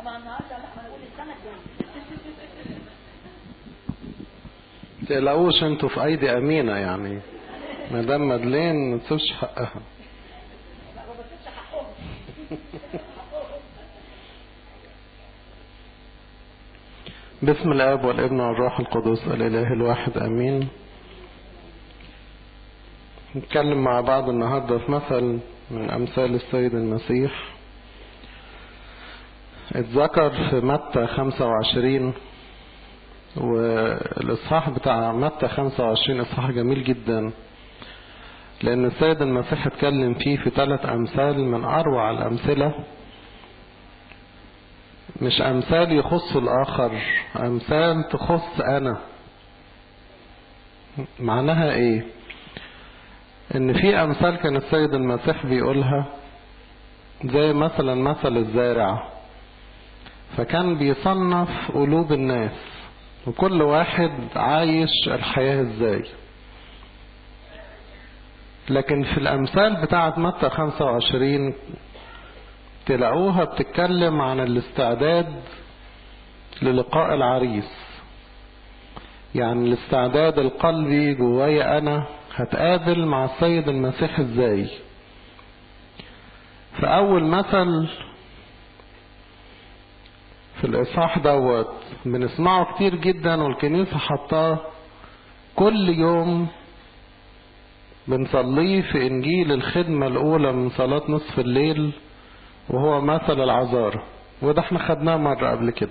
طبعا النهارده لا ما نقول السنه الجايه تقلقوش انتوا في ايدي امينة يعني مدام مدلين ما تسيبش حقها لا ما بسيبش حقهم بسم الاب والابن والروح القدس الاله الواحد امين نتكلم مع بعض النهارده في مثل من امثال السيد المسيح اتذكر في متى 25 والاصحاح بتاع متى 25 اصحاح جميل جدا لان السيد المسيح اتكلم فيه في ثلاث امثال من اروع الامثله مش امثال يخص الاخر امثال تخص انا معناها ايه ان في امثال كان السيد المسيح بيقولها زي مثلا مثل الزارع فكان بيصنف قلوب الناس وكل واحد عايش الحياة ازاي لكن في الامثال بتاعت متى 25 تلاقوها بتتكلم عن الاستعداد للقاء العريس يعني الاستعداد القلبي جوايا انا هتقابل مع السيد المسيح ازاي فاول مثل في الاصحاح دوت بنسمعه كتير جدا والكنيسة حطاه كل يوم بنصليه في انجيل الخدمة الاولى من صلاة نصف الليل وهو مثل العذارى وده احنا خدناه مرة قبل كده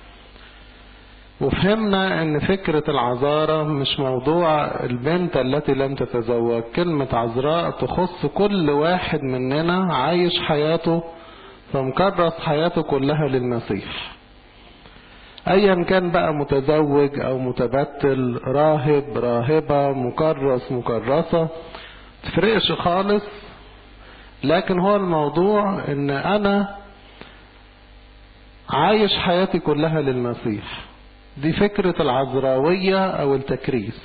وفهمنا ان فكرة العذارى مش موضوع البنت التي لم تتزوج كلمة عذراء تخص كل واحد مننا عايش حياته فمكرس حياته كلها للمسيح ايا كان بقى متزوج او متبتل راهب راهبة مكرس مكرسة تفرقش خالص لكن هو الموضوع ان انا عايش حياتي كلها للمسيح دي فكرة العذراوية او التكريس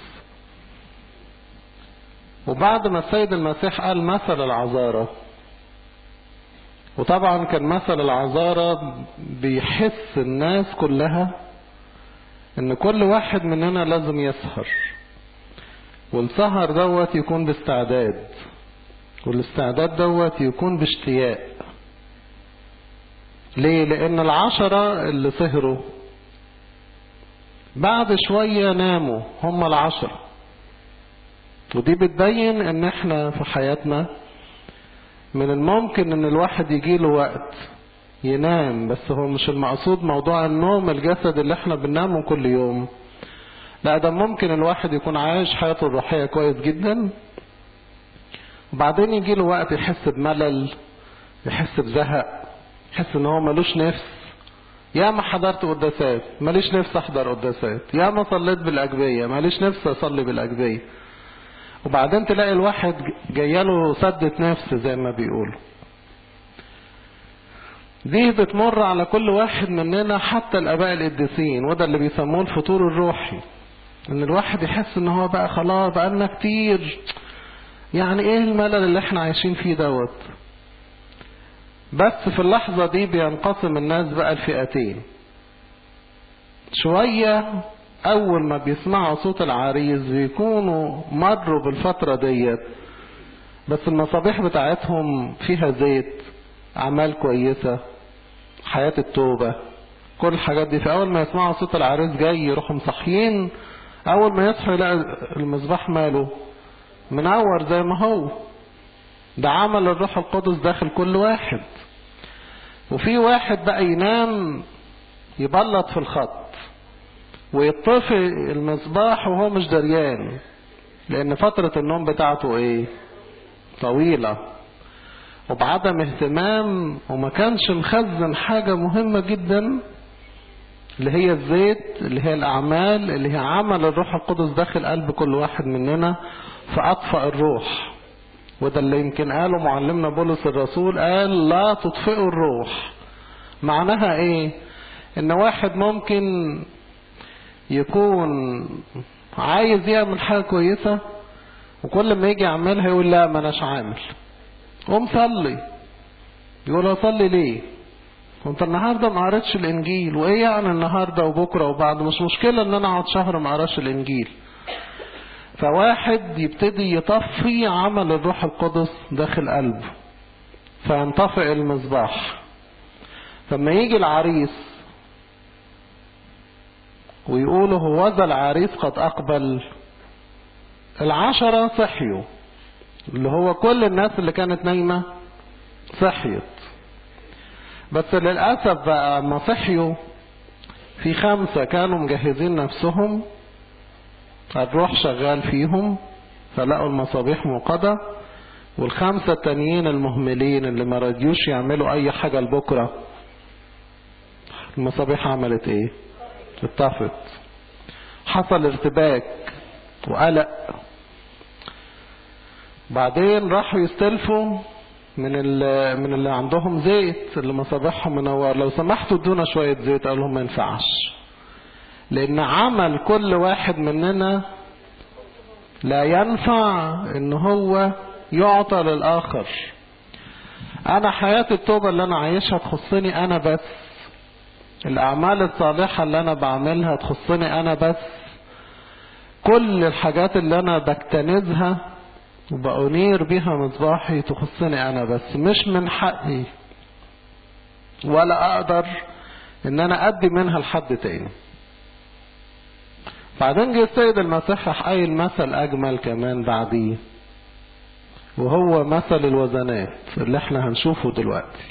وبعد ما السيد المسيح قال مثل العذارى وطبعا كان مثل العذارى بيحس الناس كلها ان كل واحد مننا لازم يسهر والسهر دوت يكون باستعداد والاستعداد دوت يكون باشتياق ليه لان العشرة اللي سهروا بعد شوية ناموا هم العشرة ودي بتبين ان احنا في حياتنا من الممكن ان الواحد يجيله وقت ينام بس هو مش المقصود موضوع النوم الجسد اللي احنا بننامه كل يوم لا ده ممكن الواحد يكون عايش حياته الروحية كويس جدا وبعدين يجي له وقت يحس بملل يحس بزهق يحس ان هو ملوش نفس يا ما حضرت قداسات ماليش نفس احضر قداسات يا ما صليت بالاجبيه ماليش نفس اصلي بالاجبيه وبعدين تلاقي الواحد جايله سدة نفس زي ما بيقولوا دي بتمر على كل واحد مننا حتى الاباء القديسين وده اللي بيسموه الفطور الروحي ان الواحد يحس ان هو بقى خلاص بقالنا كتير يعني ايه الملل اللي احنا عايشين فيه دوت بس في اللحظة دي بينقسم الناس بقى الفئتين شوية أول ما بيسمعوا صوت العريس بيكونوا مروا بالفترة ديت بس المصابيح بتاعتهم فيها زيت أعمال كويسة حياة التوبة كل الحاجات دي في أول ما يسمعوا صوت العريس جاي يروحوا مصحيين أول ما يصحوا يلاقي المصباح ماله منور زي ما هو ده عمل الروح القدس داخل كل واحد وفي واحد بقى ينام يبلط في الخط ويطفي المصباح وهو مش دريان لان فترة النوم بتاعته ايه طويلة وبعدم اهتمام وما كانش مخزن حاجة مهمة جدا اللي هي الزيت اللي هي الاعمال اللي هي عمل الروح القدس داخل قلب كل واحد مننا فاطفأ الروح وده اللي يمكن قاله معلمنا بولس الرسول قال لا تطفئوا الروح معناها ايه ان واحد ممكن يكون عايز يعمل حاجة كويسة وكل ما يجي يعملها يقول لا ما اناش عامل قوم صلي يقول اصلي ليه وانت النهارده ما قريتش الانجيل وايه يعني النهارده وبكره وبعد مش مشكله ان انا اقعد شهر ما اقراش الانجيل فواحد يبتدي يطفي عمل الروح القدس داخل قلبه فينطفئ المصباح فلما يجي العريس ويقولوا هوذا العريس قد أقبل العشرة صحيوا اللي هو كل الناس اللي كانت نايمة صحيت بس للأسف بقى ما صحيوا في خمسة كانوا مجهزين نفسهم الروح شغال فيهم فلقوا المصابيح موقدة والخمسة التانيين المهملين اللي ما رضيوش يعملوا أي حاجة لبكرة المصابيح عملت إيه؟ اتطفت حصل ارتباك وقلق بعدين راحوا يستلفوا من اللي من اللي عندهم زيت اللي مصابيحهم منور لو سمحتوا ادونا شويه زيت قال لهم ما ينفعش لان عمل كل واحد مننا لا ينفع ان هو يعطى للاخر انا حياه التوبه اللي انا عايشها تخصني انا بس الاعمال الصالحه اللي انا بعملها تخصني انا بس كل الحاجات اللي انا بكتنزها وبأنير بها مصباحي تخصني انا بس مش من حقي ولا اقدر ان انا ادي منها لحد تاني بعدين جه السيد المسيح راح قايل مثل اجمل كمان بعديه وهو مثل الوزنات اللي احنا هنشوفه دلوقتي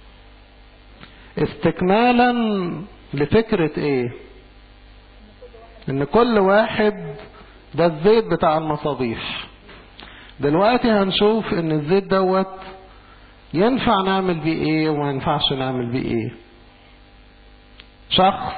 استكمالا لفكرة ايه ان كل واحد ده الزيت بتاع المصابيح دلوقتي هنشوف ان الزيت دوت ينفع نعمل بيه ايه وما ينفعش نعمل بيه ايه شخص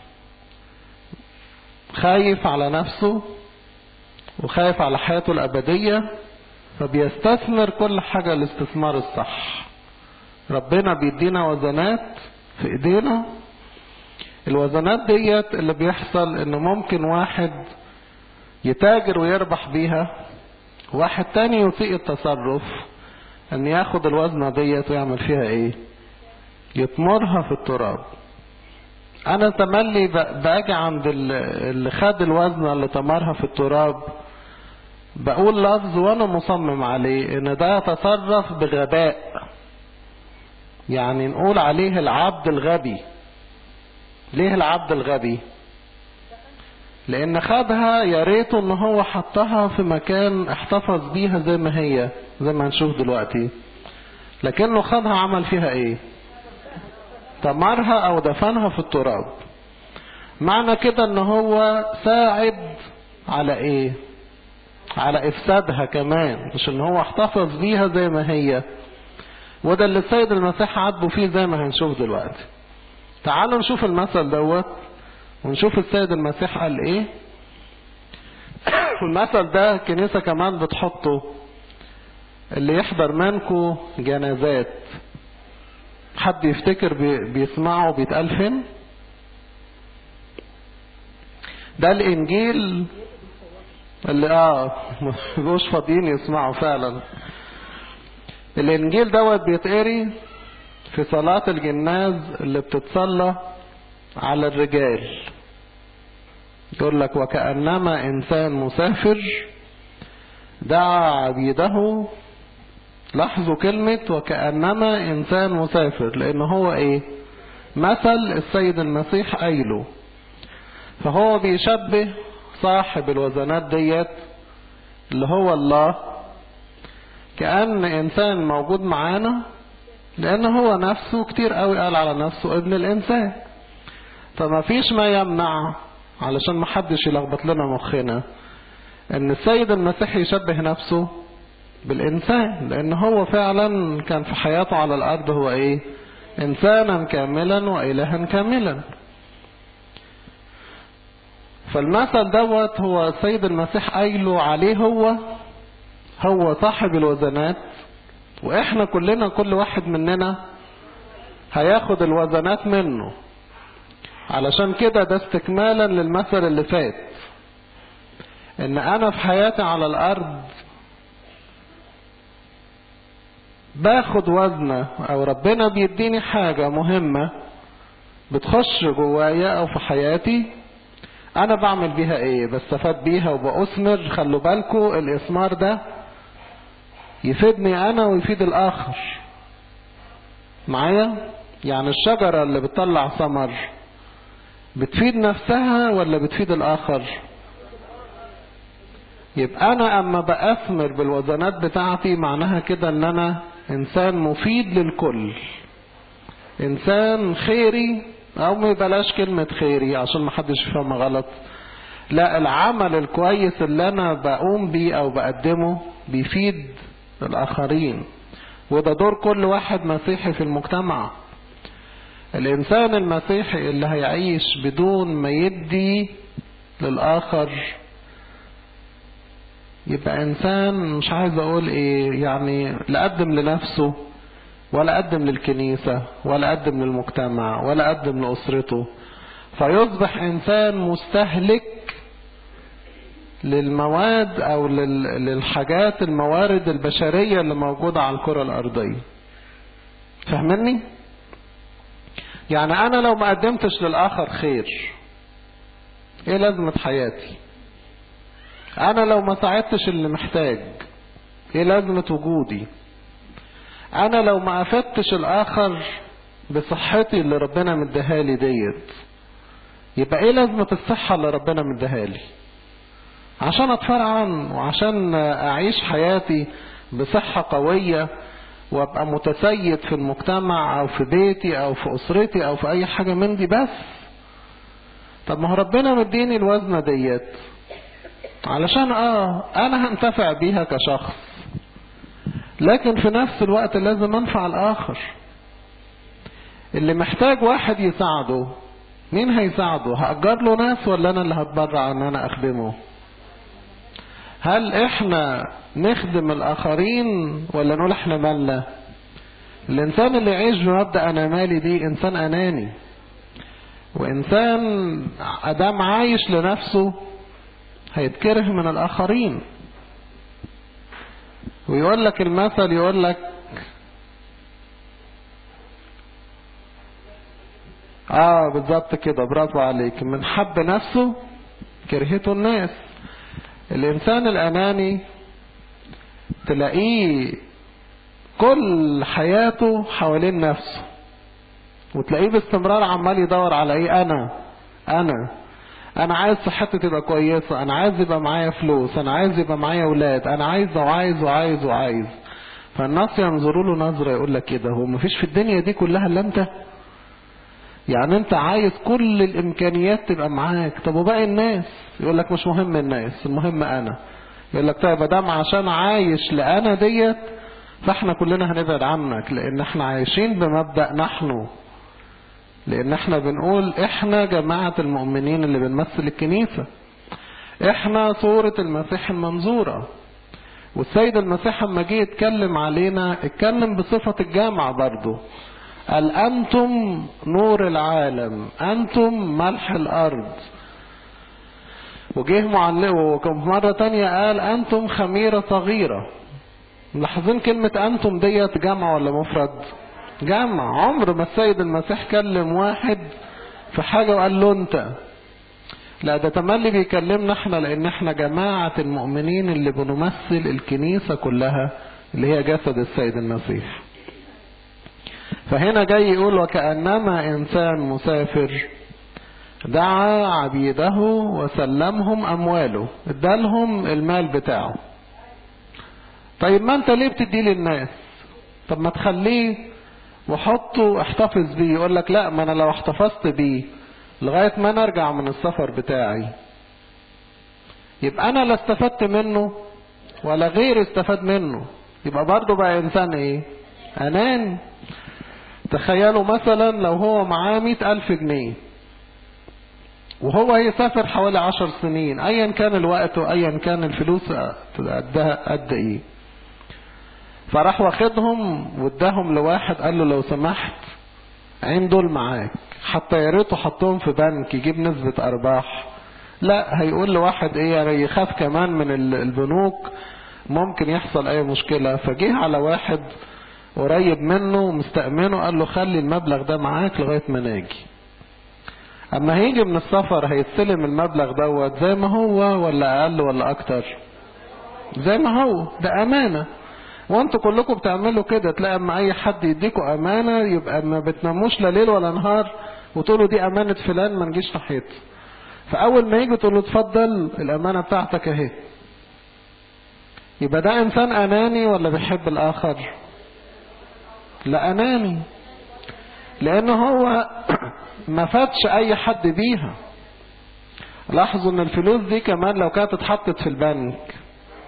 خايف على نفسه وخايف على حياته الأبدية فبيستثمر كل حاجة الاستثمار الصح ربنا بيدينا وزنات في ايدينا الوزنات ديت اللي بيحصل ان ممكن واحد يتاجر ويربح بيها واحد تاني يسيء التصرف ان ياخد الوزنة ديت ويعمل فيها ايه يطمرها في التراب انا تملي باجي عند اللي خد الوزنة اللي طمرها في التراب بقول لفظ وانا مصمم عليه ان ده يتصرف بغباء يعني نقول عليه العبد الغبي ليه العبد الغبي لان خدها يا ريته ان هو حطها في مكان احتفظ بيها زي ما هي زي ما هنشوف دلوقتي لكنه خدها عمل فيها ايه طمرها او دفنها في التراب معنى كده ان هو ساعد على ايه على افسادها كمان مش ان هو احتفظ بيها زي ما هي وده اللي السيد المسيح عاتبه فيه زي ما هنشوف دلوقتي تعالوا نشوف المثل دوت ونشوف السيد المسيح قال ايه والمثل ده الكنيسة كمان بتحطه اللي يحضر منكو جنازات حد يفتكر بيسمعه بيتقال فين ده الانجيل اللي اه مش فاضيين يسمعوا فعلا الانجيل دوت بيتقري في صلاة الجناز اللي بتتصلى على الرجال يقول لك وكأنما إنسان مسافر دعا عبيده لاحظوا كلمة وكأنما إنسان مسافر لأن هو إيه مثل السيد المسيح قايله فهو بيشبه صاحب الوزنات ديت اللي هو الله كأن إنسان موجود معانا لأن هو نفسه كتير قوي قال على نفسه ابن الإنسان فما فيش ما يمنع علشان ما حدش يلخبط لنا مخنا ان السيد المسيح يشبه نفسه بالإنسان لأن هو فعلا كان في حياته على الأرض هو إيه إنسانا كاملا وإلها كاملا فالمثل دوت هو السيد المسيح قايله عليه هو هو صاحب الوزنات واحنا كلنا كل واحد مننا هياخد الوزنات منه علشان كده ده استكمالا للمثل اللي فات ان انا في حياتي على الارض باخد وزنة او ربنا بيديني حاجة مهمة بتخش جوايا او في حياتي انا بعمل بيها ايه بستفاد بيها وبأثمر خلوا بالكو الاسمار ده يفيدني انا ويفيد الاخر معايا يعني الشجرة اللي بتطلع ثمر بتفيد نفسها ولا بتفيد الاخر يبقى انا اما بأثمر بالوزنات بتاعتي معناها كده ان انا انسان مفيد للكل انسان خيري او ما بلاش كلمة خيري عشان ما حدش يفهمها غلط لا العمل الكويس اللي انا بقوم بيه او بقدمه بيفيد الاخرين وده دور كل واحد مسيحي في المجتمع الانسان المسيحي اللي هيعيش بدون ما يدي للاخر يبقى انسان مش عايز اقول ايه يعني لا قدم لنفسه ولا قدم للكنيسة ولا قدم للمجتمع ولا قدم لأسرته فيصبح إنسان مستهلك للمواد أو للحاجات الموارد البشرية اللي موجودة على الكرة الأرضية فاهمني؟ يعني أنا لو ما قدمتش للآخر خير إيه لازمة حياتي؟ أنا لو ما ساعدتش اللي محتاج إيه لازمة وجودي؟ انا لو ما افدتش الاخر بصحتي اللي ربنا مديهالي ديت يبقى ايه لازمة الصحة اللي ربنا مديهالي عشان اتفرعن وعشان اعيش حياتي بصحة قوية وابقى متسيد في المجتمع او في بيتي او في اسرتي او في اي حاجة من دي بس طب ما هو ربنا مديني الوزنة ديت علشان اه انا هنتفع بيها كشخص لكن في نفس الوقت لازم انفع الاخر اللي محتاج واحد يساعده مين هيساعده هأجر له ناس ولا انا اللي هتبرع ان انا اخدمه هل احنا نخدم الاخرين ولا نقول احنا مالنا الانسان اللي يعيش بمبدأ انا مالي دي انسان اناني وانسان ادام عايش لنفسه هيتكره من الاخرين ويقول لك المثل يقول لك اه بالظبط كده برافو عليك من حب نفسه كرهته الناس الانسان الاناني تلاقيه كل حياته حوالين نفسه وتلاقيه باستمرار عمال يدور على ايه انا انا انا عايز صحتي تبقى كويسة انا عايز يبقى معايا فلوس انا عايز يبقى معايا اولاد انا عايز وعايز وعايز وعايز فالناس ينظروا له نظرة يقول لك كده هو مفيش في الدنيا دي كلها الا انت يعني انت عايز كل الامكانيات تبقى معاك طب وباقي الناس يقول لك مش مهم الناس المهم انا يقول لك طيب دام عشان عايش لانا ديت فاحنا كلنا هنبعد عنك لان احنا عايشين بمبدأ نحن لان احنا بنقول احنا جماعة المؤمنين اللي بنمثل الكنيسة احنا صورة المسيح المنظورة والسيد المسيح لما جه يتكلم علينا اتكلم بصفة الجامعة برضو قال انتم نور العالم انتم ملح الارض وجه معلق وكم مرة تانية قال انتم خميرة صغيرة ملاحظين كلمة انتم ديت جمع ولا مفرد جمع عمر ما السيد المسيح كلم واحد في حاجة وقال له انت لا ده تملي بيكلمنا احنا لان احنا جماعة المؤمنين اللي بنمثل الكنيسة كلها اللي هي جسد السيد المسيح فهنا جاي يقول وكأنما انسان مسافر دعا عبيده وسلمهم امواله ادالهم المال بتاعه طيب ما انت ليه بتديه للناس طب ما تخليه وحطه احتفظ بيه يقول لك لا ما انا لو احتفظت بيه لغاية ما انا ارجع من السفر بتاعي يبقى انا لا استفدت منه ولا غير استفاد منه يبقى برضه بقى انسان ايه اناني تخيلوا مثلا لو هو معاه مئة الف جنيه وهو هيسافر حوالي عشر سنين ايا كان الوقت وايا كان الفلوس قدها قد ايه فراح واخدهم واداهم لواحد قال له لو سمحت عين دول معاك حتى يا ريته حطهم في بنك يجيب نسبة ارباح لا هيقول لواحد ايه يعني يخاف كمان من البنوك ممكن يحصل اي مشكلة فجه على واحد قريب منه ومستأمنه قال له خلي المبلغ ده معاك لغاية ما ناجي اما هيجي من السفر هيستلم المبلغ دوت زي ما هو ولا اقل ولا اكتر زي ما هو ده امانة وانتوا كلكم بتعملوا كده تلاقي اما اي حد يديكوا امانة يبقى ما بتناموش لا ليل ولا نهار وتقولوا دي امانة فلان ما نجيش ناحيته فاول ما يجي تقولوا اتفضل الامانة بتاعتك اهي يبقى ده انسان اناني ولا بيحب الاخر لا اناني لان هو ما فاتش اي حد بيها لاحظوا ان الفلوس دي كمان لو كانت اتحطت في البنك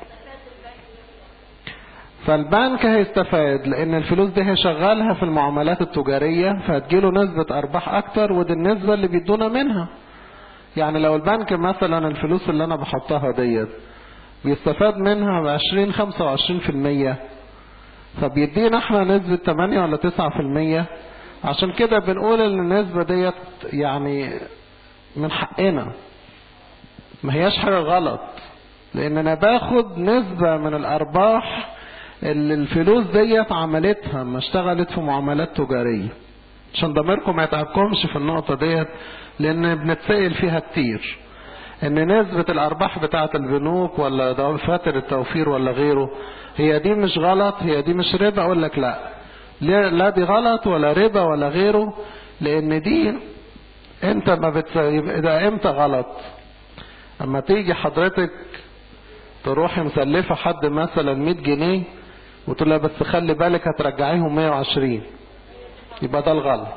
فالبنك هيستفاد لان الفلوس دي هيشغلها في المعاملات التجارية فهتجيله نسبة ارباح اكتر ودي النسبة اللي بيدونا منها يعني لو البنك مثلا الفلوس اللي انا بحطها ديت بيستفاد منها بعشرين خمسة وعشرين في المية فبيدينا احنا نسبة تمانية ولا تسعة في المية عشان كده بنقول ان النسبة ديت يعني من حقنا ما هياش حاجة غلط لان انا باخد نسبة من الارباح اللي الفلوس ديت عملتها ما اشتغلت في معاملات تجارية عشان ضميركم ما يتعبكمش في النقطة ديت لان بنتسأل فيها كتير ان نسبة الارباح بتاعة البنوك ولا دفاتر التوفير ولا غيره هي دي مش غلط هي دي مش ربا اقول لك لا لا دي غلط ولا ربا ولا غيره لان دي انت ما بت... ده امتى غلط اما تيجي حضرتك تروحي مسلفة حد مثلا 100 جنيه وتقول لها بس خلي بالك هترجعيهم 120 يبقى ده الغلط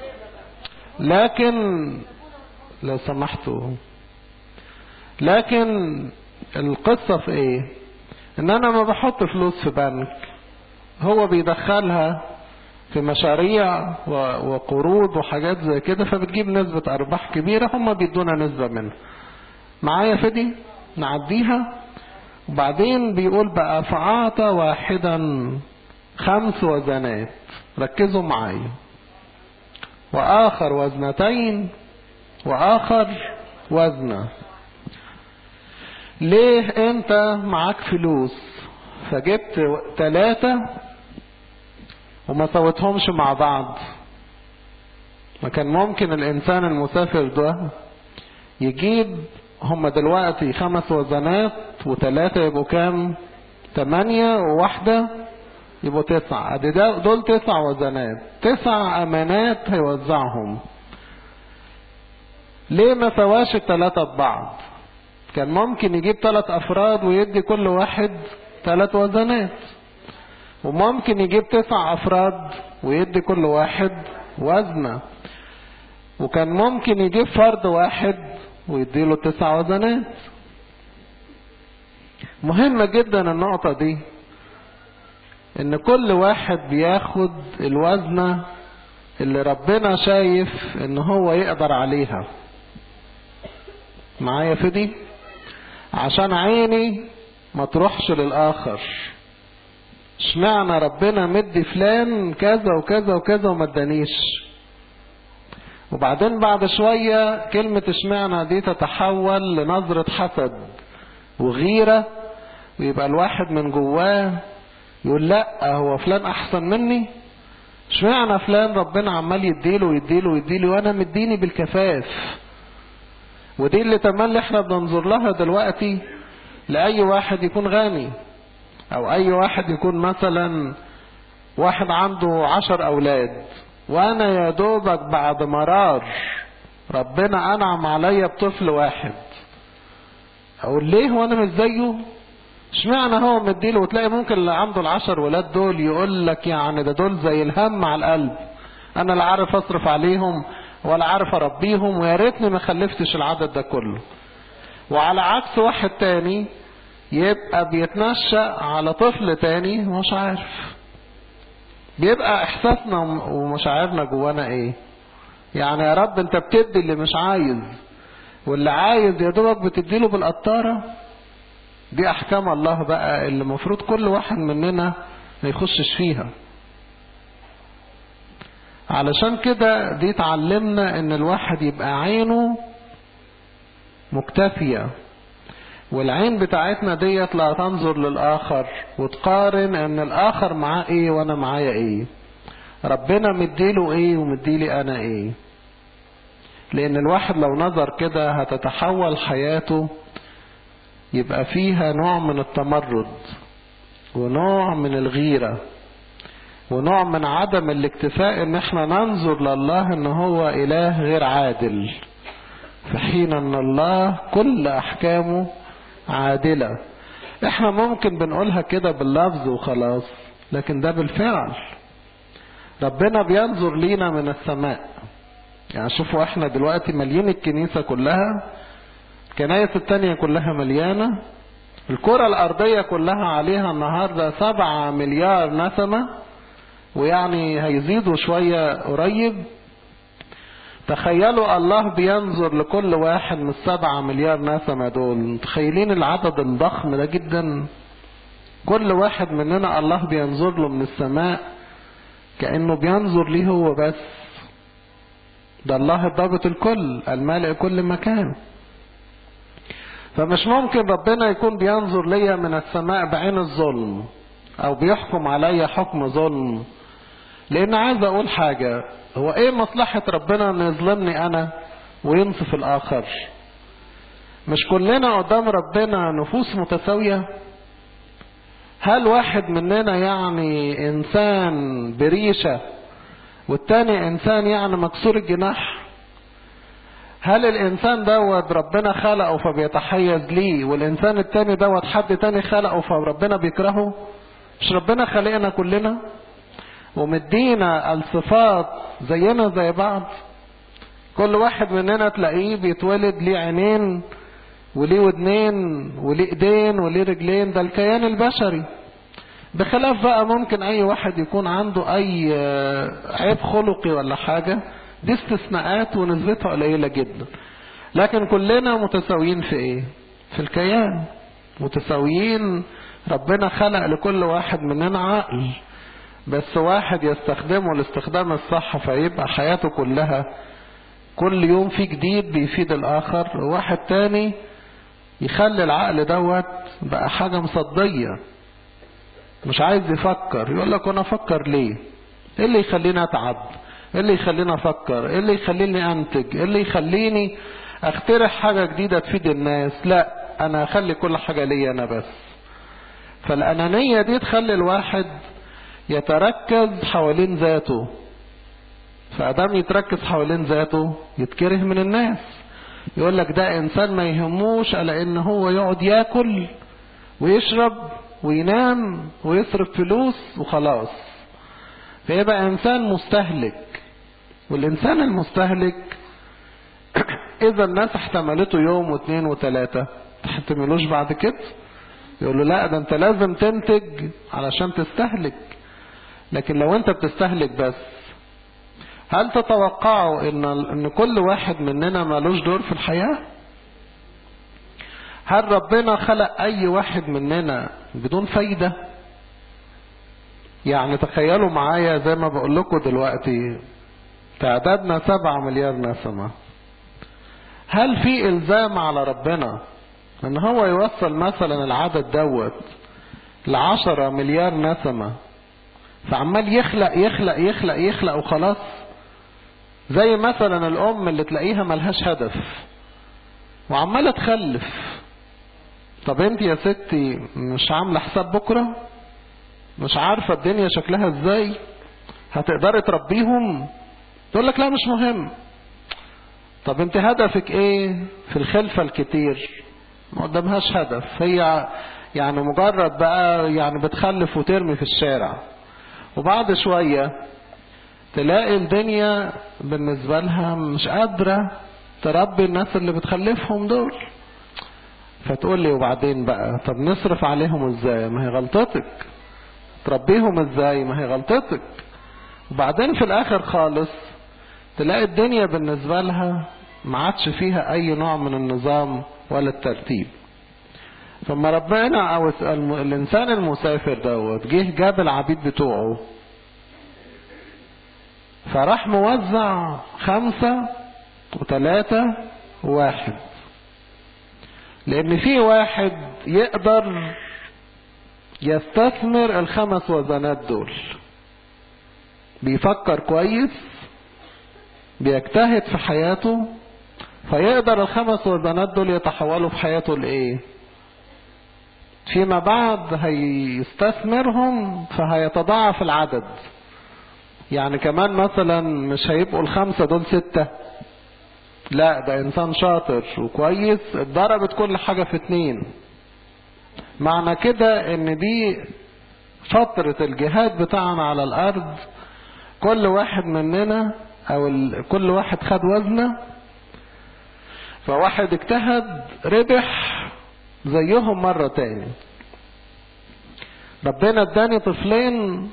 لكن لو سمحتوا لكن القصة في ايه ان انا ما بحط فلوس في بنك هو بيدخلها في مشاريع وقروض وحاجات زي كده فبتجيب نسبة ارباح كبيرة هم بيدونا نسبة منها معايا فدي نعديها وبعدين بيقول بقى فعاطى واحدا خمس وزنات ركزوا معايا واخر وزنتين واخر وزنه ليه انت معاك فلوس فجبت ثلاثة وما سويتهمش مع بعض ما كان ممكن الانسان المسافر ده يجيب هم دلوقتي خمس وزنات وثلاثة يبقوا كام تمانية وواحدة يبقوا تسعة ادي دول تسع وزنات تسع امانات هيوزعهم ليه ما سواش الثلاثة ببعض كان ممكن يجيب ثلاث افراد ويدي كل واحد ثلاث وزنات وممكن يجيب تسع افراد ويدي كل واحد وزنة وكان ممكن يجيب فرد واحد ويديله تسع وزنات مهمة جدا النقطة دي ان كل واحد بياخد الوزنة اللي ربنا شايف ان هو يقدر عليها معايا في دي عشان عيني ما تروحش للآخر اشمعنى ربنا مدي فلان كذا وكذا وكذا وما ادانيش وبعدين بعد شوية كلمة اشمعنى دي تتحول لنظرة حسد وغيرة ويبقى الواحد من جواه يقول لا هو فلان احسن مني اشمعنى فلان ربنا عمال يديله ويديله ويديله وانا مديني بالكفاف ودي اللي تملي احنا بننظر لها دلوقتي لأي واحد يكون غني أو أي واحد يكون مثلا واحد عنده عشر أولاد وأنا يا دوبك بعد مرار ربنا أنعم عليا بطفل واحد أقول ليه وأنا مش زيه اشمعنى هو مديله وتلاقي ممكن اللي عنده العشر ولاد دول يقول لك يعني ده دول زي الهم على القلب أنا لا عارف أصرف عليهم ولا عارف اربيهم ويا ريتني ما خلفتش العدد ده كله وعلى عكس واحد تاني يبقى بيتنشأ على طفل تاني مش عارف بيبقى احساسنا ومشاعرنا جوانا ايه يعني يا رب انت بتدي اللي مش عايز واللي عايز يا دوبك بتديله بالقطارة دي احكام الله بقى اللي المفروض كل واحد مننا ما يخشش فيها علشان كده دي تعلمنا ان الواحد يبقى عينه مكتفية والعين بتاعتنا ديت لا تنظر للآخر وتقارن ان الآخر معاه ايه وانا معايا ايه ربنا مديله ايه ومديلي انا ايه لان الواحد لو نظر كده هتتحول حياته يبقى فيها نوع من التمرد ونوع من الغيرة ونوع من عدم الاكتفاء ان احنا ننظر لله ان هو اله غير عادل في حين ان الله كل احكامه عادلة احنا ممكن بنقولها كده باللفظ وخلاص لكن ده بالفعل ربنا بينظر لينا من السماء يعني شوفوا احنا دلوقتي مليين الكنيسة كلها الكنايس التانية كلها مليانة الكرة الأرضية كلها عليها النهاردة سبعة مليار نسمة ويعني هيزيدوا شوية قريب تخيلوا الله بينظر لكل واحد من السبعة مليار نسمة دول متخيلين العدد الضخم ده جدا كل واحد مننا الله بينظر له من السماء كأنه بينظر ليه هو بس ده الله ضابط الكل المالئ كل مكان فمش ممكن ربنا يكون بينظر ليا من السماء بعين الظلم او بيحكم عليا حكم ظلم لان عايز اقول حاجة هو ايه مصلحة ربنا ان يظلمني انا وينصف الاخر مش كلنا قدام ربنا نفوس متساوية هل واحد مننا يعني انسان بريشة والتاني انسان يعني مكسور الجناح هل الانسان دوت ربنا خلقه فبيتحيز ليه والانسان التاني دوت حد تاني خلقه فربنا بيكرهه مش ربنا خلقنا كلنا ومدينا الصفات زينا زي بعض كل واحد مننا تلاقيه بيتولد ليه عينين وليه ودنين وليه ايدين وليه رجلين ده الكيان البشري بخلاف بقى ممكن اي واحد يكون عنده اي عيب خلقي ولا حاجة دي استثناءات ونسبتها قليلة جدا لكن كلنا متساويين في ايه في الكيان متساويين ربنا خلق لكل واحد مننا عقل بس واحد يستخدمه الاستخدام الصح فيبقى حياته كلها كل يوم في جديد بيفيد الاخر وواحد تاني يخلي العقل دوت بقى حاجة مصدية مش عايز يفكر يقول لك وانا افكر ليه ايه اللي يخليني اتعب ايه اللي يخليني افكر ايه اللي يخليني انتج ايه اللي يخليني اخترع حاجة جديدة تفيد الناس لا انا اخلي كل حاجة ليا انا بس فالانانية دي تخلي الواحد يتركز حوالين ذاته فادام يتركز حوالين ذاته يتكره من الناس يقول لك ده انسان ما يهموش الا ان هو يقعد ياكل ويشرب وينام ويصرف فلوس وخلاص فيبقى انسان مستهلك والانسان المستهلك اذا الناس احتملته يوم واثنين وثلاثة تحتملوش بعد كده يقول له لا ده انت لازم تنتج علشان تستهلك لكن لو انت بتستهلك بس هل تتوقعوا ان ان كل واحد مننا مالوش دور في الحياة هل ربنا خلق اي واحد مننا بدون فايدة يعني تخيلوا معايا زي ما بقول لكم دلوقتي تعدادنا سبعة مليار نسمة هل في الزام على ربنا ان هو يوصل مثلا العدد دوت لعشرة مليار نسمة فعمال يخلق يخلق يخلق يخلق وخلاص زي مثلا الام اللي تلاقيها ملهاش هدف وعمالة تخلف طب انت يا ستي مش عاملة حساب بكرة مش عارفة الدنيا شكلها ازاي هتقدري تربيهم تقول لك لا مش مهم طب انت هدفك ايه في الخلفة الكتير ما قدامهاش هدف هي يعني مجرد بقى يعني بتخلف وترمي في الشارع وبعد شوية تلاقي الدنيا بالنسبة لها مش قادرة تربي الناس اللي بتخلفهم دول فتقول لي وبعدين بقى طب نصرف عليهم ازاي ما هي غلطتك تربيهم ازاي ما هي غلطتك وبعدين في الاخر خالص تلاقي الدنيا بالنسبة لها ما عادش فيها اي نوع من النظام ولا الترتيب ثم ربنا او الانسان المسافر دوت جه جاب العبيد بتوعه فراح موزع خمسة وثلاثة وواحد لان في واحد يقدر يستثمر الخمس وزنات دول بيفكر كويس بيجتهد في حياته فيقدر الخمس وزنات دول يتحولوا في حياته لايه فيما بعد هيستثمرهم فهيتضاعف العدد يعني كمان مثلا مش هيبقوا الخمسة دول ستة لا ده انسان شاطر وكويس اتضربت كل حاجة في اتنين معنى كده ان دي فترة الجهاد بتاعنا على الارض كل واحد مننا او كل واحد خد وزنه فواحد اجتهد ربح زيهم مرة تاني ربنا اداني طفلين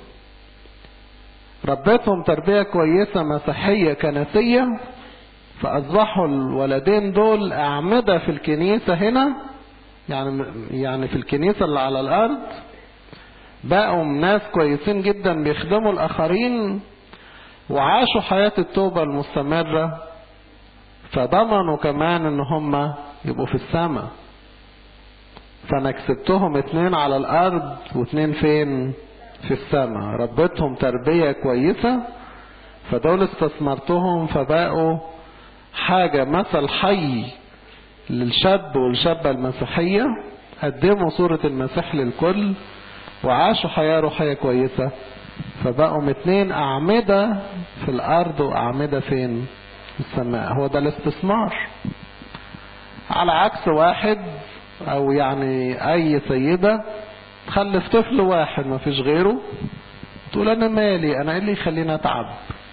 ربيتهم تربية كويسة مسيحية كنسية فأصبحوا الولدين دول أعمدة في الكنيسة هنا يعني يعني في الكنيسة اللي على الأرض بقوا ناس كويسين جدا بيخدموا الآخرين وعاشوا حياة التوبة المستمرة فضمنوا كمان ان هم يبقوا في السماء فانا كسبتهم اتنين على الارض واتنين فين في السماء ربيتهم تربية كويسة فدول استثمرتهم فبقوا حاجة مثل حي للشاب والشابة المسيحية قدموا صورة المسيح للكل وعاشوا حياة روحية كويسة فبقوا اتنين أعمدة في الأرض وأعمدة فين في السماء هو ده الاستثمار على عكس واحد أو يعني أي سيدة تخلف طفل واحد ما فيش غيره تقول أنا مالي أنا إيه اللي يخليني أتعب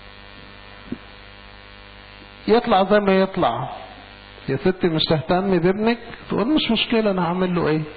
يطلع زي ما يطلع يا ستي مش تهتمي بابنك تقول مش مشكلة أنا هعمل له إيه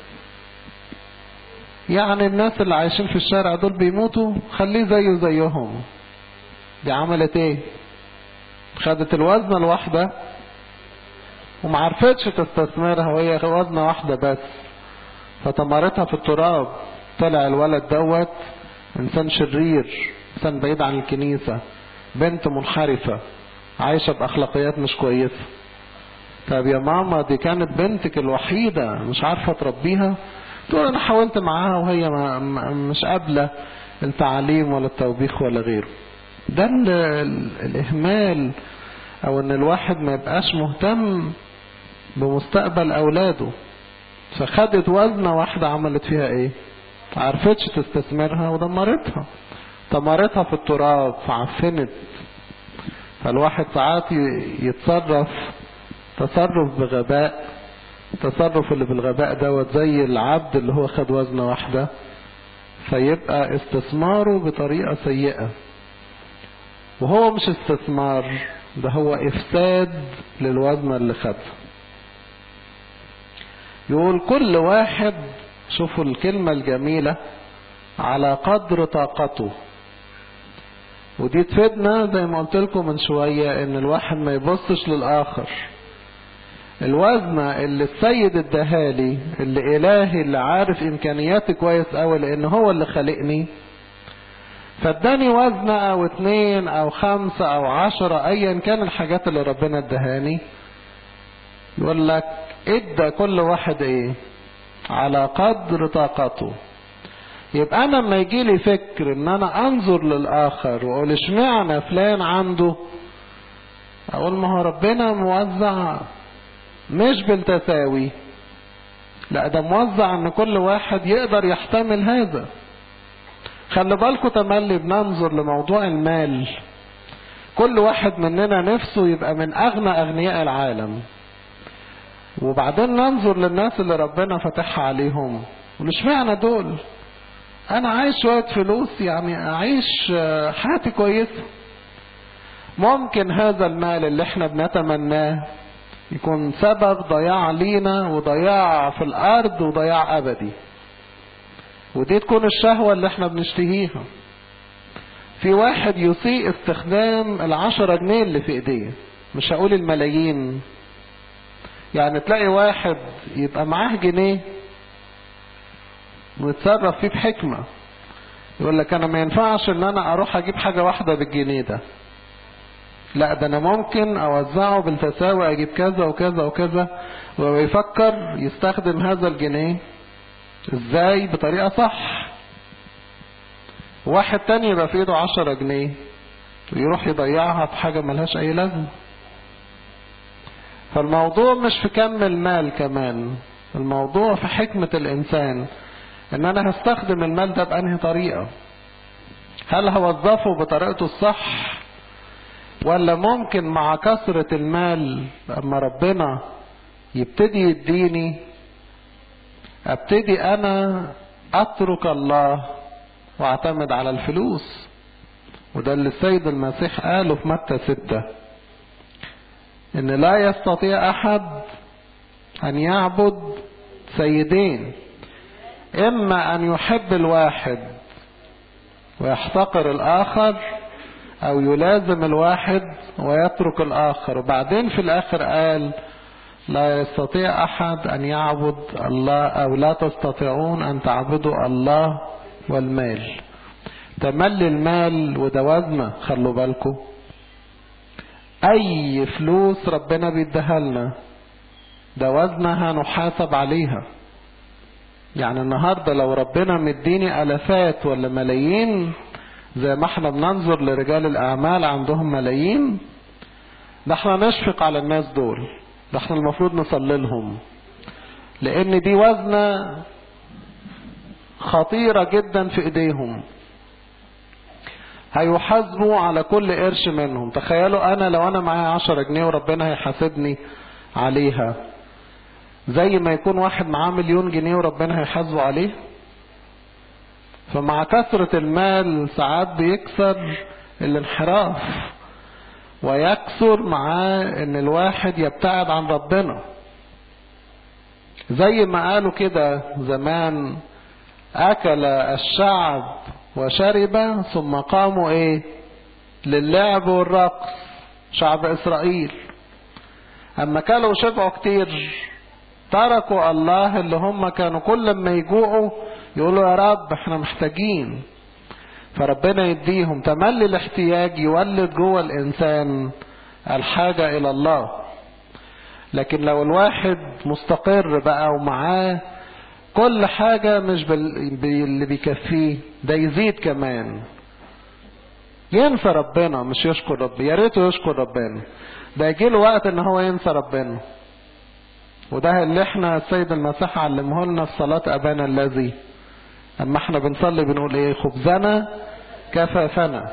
يعني الناس اللي عايشين في الشارع دول بيموتوا خليه زيه زيهم دي عملت ايه خدت الوزنة الواحدة ومعرفتش تستثمرها وهي وزنة واحدة بس فتمرتها في التراب طلع الولد دوت انسان شرير انسان بعيد عن الكنيسة بنت منحرفة عايشة باخلاقيات مش كويسة طب يا ماما دي كانت بنتك الوحيدة مش عارفة تربيها تقول انا حاولت معاها وهي ما مش قابلة التعليم ولا التوبيخ ولا غيره ده ال ال الاهمال او ان الواحد ما يبقاش مهتم بمستقبل اولاده فخدت وزنة واحدة عملت فيها ايه عرفتش تستثمرها ودمرتها دمرتها في التراب فعفنت فالواحد ساعات يتصرف تصرف بغباء التصرف اللي بالغباء دوت زي العبد اللي هو خد وزنة واحدة فيبقى استثماره بطريقة سيئة وهو مش استثمار ده هو افساد للوزنة اللي خدها يقول كل واحد شوفوا الكلمة الجميلة على قدر طاقته ودي تفيدنا زي ما قلت لكم من شوية ان الواحد ما يبصش للآخر الوزنة اللي السيد اداهالي اللي الهي اللي عارف امكانياتي كويس قوي لان هو اللي خلقني فاداني وزنة او اتنين او خمسة او عشرة ايا كان الحاجات اللي ربنا ادهاني يقول لك ادى كل واحد ايه على قدر طاقته يبقى انا لما يجي لي فكر ان انا انظر للاخر واقول اشمعنى فلان عنده اقول ما هو ربنا موزع مش بالتساوي لا ده موزع ان كل واحد يقدر يحتمل هذا خلي بالكم تملي بننظر لموضوع المال كل واحد مننا نفسه يبقى من اغنى اغنياء العالم وبعدين ننظر للناس اللي ربنا فتحها عليهم مش معنى دول انا عايش شوية فلوس يعني اعيش حياتي كويسة ممكن هذا المال اللي احنا بنتمناه يكون سبب ضياع لينا وضياع في الارض وضياع ابدي ودي تكون الشهوة اللي احنا بنشتهيها في واحد يسيء استخدام العشرة جنيه اللي في ايديه مش هقول الملايين يعني تلاقي واحد يبقى معاه جنيه ويتصرف فيه بحكمة يقول لك انا ما ينفعش ان انا اروح اجيب حاجة واحدة بالجنيه ده لا ده انا ممكن اوزعه بالتساوي اجيب كذا وكذا وكذا ويفكر يستخدم هذا الجنيه ازاي بطريقة صح واحد تاني يبقى في ايده عشرة جنيه ويروح يضيعها في حاجة ملهاش اي لازمة فالموضوع مش في كم المال كمان الموضوع في حكمة الانسان ان انا هستخدم المال ده بانهي طريقة هل هوظفه بطريقته الصح ولا ممكن مع كثرة المال اما ربنا يبتدي يديني ابتدي انا اترك الله واعتمد على الفلوس وده اللي السيد المسيح قاله في متى ستة ان لا يستطيع احد ان يعبد سيدين اما ان يحب الواحد ويحتقر الاخر او يلازم الواحد ويترك الاخر وبعدين في الاخر قال لا يستطيع احد ان يعبد الله او لا تستطيعون ان تعبدوا الله والمال تملي المال وده وزنه خلوا بالكم اي فلوس ربنا بيديها لنا ده وزنها نحاسب عليها يعني النهاردة لو ربنا مديني ألفات ولا ملايين زي ما احنا بننظر لرجال الأعمال عندهم ملايين ده احنا نشفق على الناس دول ده احنا المفروض نصلي لهم لأن دي وزنة خطيرة جدا في ايديهم هيحاسبوا على كل قرش منهم تخيلوا انا لو انا معايا عشرة جنيه وربنا هيحاسبني عليها زي ما يكون واحد معاه مليون جنيه وربنا هيحاسبه عليه فمع كثرة المال ساعات بيكسر الانحراف ويكسر معاه ان الواحد يبتعد عن ربنا زي ما قالوا كده زمان اكل الشعب وشرب ثم قاموا ايه للعب والرقص شعب اسرائيل اما كلوا وشبعوا كتير تركوا الله اللي هم كانوا كل ما يجوعوا يقولوا يا رب احنا محتاجين فربنا يديهم تملي الاحتياج يولد جوه الانسان الحاجة الى الله لكن لو الواحد مستقر بقى ومعاه كل حاجة مش باللي بيكفيه ده يزيد كمان ينسى ربنا مش يشكر ربنا يا ريته يشكر ربنا ده يجي له وقت ان هو ينسى ربنا وده اللي احنا السيد المسيح علمه لنا في صلاة ابانا الذي اما احنا بنصلي بنقول ايه خبزنا كفافنا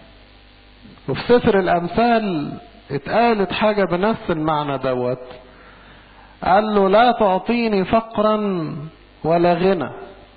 وفي سفر الامثال اتقالت حاجة بنفس المعنى دوت قال له لا تعطيني فقرا ولا غنى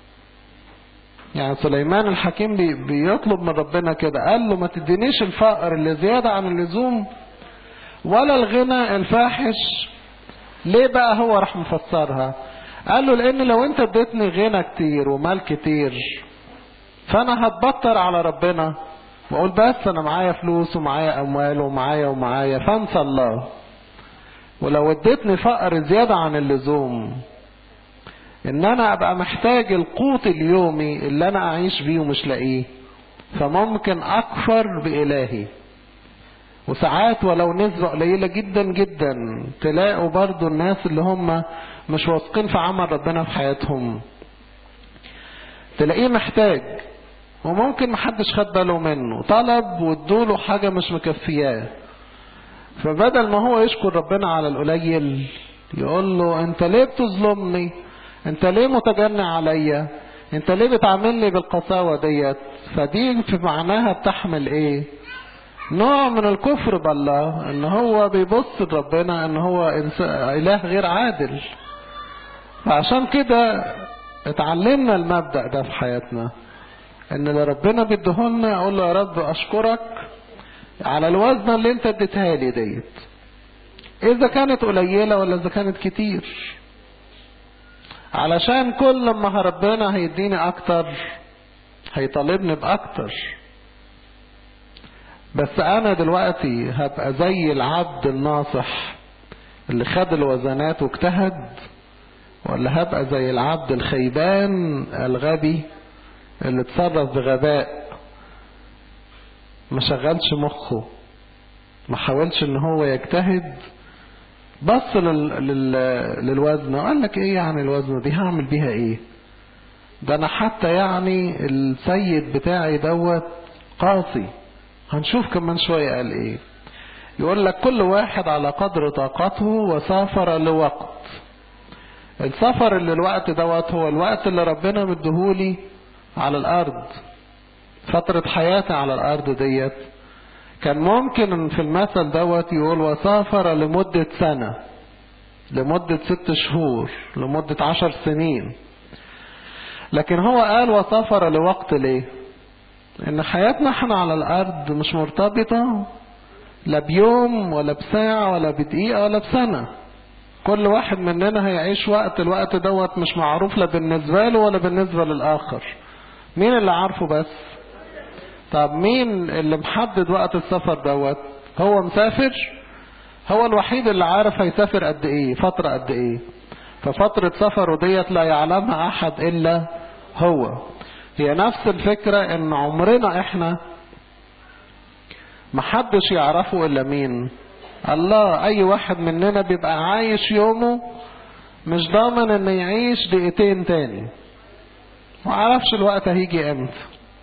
يعني سليمان الحكيم بي بيطلب من ربنا كده قال له ما تدينيش الفقر اللي زيادة عن اللزوم ولا الغنى الفاحش ليه بقى هو راح مفسرها قال له لان لو انت اديتني غنى كتير ومال كتير فانا هتبطر على ربنا واقول بس انا معايا فلوس ومعايا اموال ومعايا ومعايا فانسى الله ولو اديتني فقر زيادة عن اللزوم ان انا ابقى محتاج القوت اليومي اللي انا اعيش بيه ومش لاقيه فممكن اكفر بالهي وساعات ولو نسبة قليلة جدا جدا تلاقوا برضو الناس اللي هم مش واثقين في عمل ربنا في حياتهم تلاقيه محتاج وممكن محدش خد باله منه طلب وادوله حاجة مش مكفياه فبدل ما هو يشكر ربنا على القليل يقول له انت ليه بتظلمني انت ليه متجنى عليا انت ليه بتعاملني بالقساوة ديت فدي في معناها بتحمل ايه نوع من الكفر بالله ان هو بيبص لربنا ان هو اله غير عادل فعشان كده اتعلمنا المبدأ ده في حياتنا ان اللي ربنا بيديهولنا اقول له يا رب اشكرك على الوزنة اللي انت اديتها لي ديت اذا كانت قليلة ولا اذا كانت كتير علشان كل ما ربنا هيديني اكتر هيطالبني باكتر بس انا دلوقتي هبقى زي العبد الناصح اللي خد الوزنات واجتهد ولا هبقى زي العبد الخيبان الغبي اللي اتصرف بغباء ما شغلش مخه ما حاولش ان هو يجتهد بص لل... لل... للوزن وقال لك ايه يعني الوزن دي هعمل بيها ايه ده انا حتى يعني السيد بتاعي دوت قاسي هنشوف كمان شوية قال ايه يقول لك كل واحد على قدر طاقته وسافر لوقت السفر اللي الوقت دوت هو الوقت اللي ربنا مديهولي على الارض فترة حياتي على الارض ديت كان ممكن في المثل دوت يقول وسافر لمدة سنة لمدة ست شهور لمدة عشر سنين لكن هو قال وسافر لوقت ليه ان حياتنا احنا على الارض مش مرتبطة لا بيوم ولا بساعة ولا بدقيقة ولا بسنة كل واحد مننا هيعيش وقت الوقت دوت مش معروف لا بالنسبة له ولا بالنسبة للآخر مين اللي عارفه بس طب مين اللي محدد وقت السفر دوت هو مسافر هو الوحيد اللي عارف هيسافر قد ايه فترة قد ايه ففترة سفره ديت لا يعلمها احد الا هو هي نفس الفكرة ان عمرنا احنا محدش يعرفه الا مين الله اي واحد مننا بيبقى عايش يومه مش ضامن انه يعيش دقيقتين تاني معرفش الوقت هيجي امتى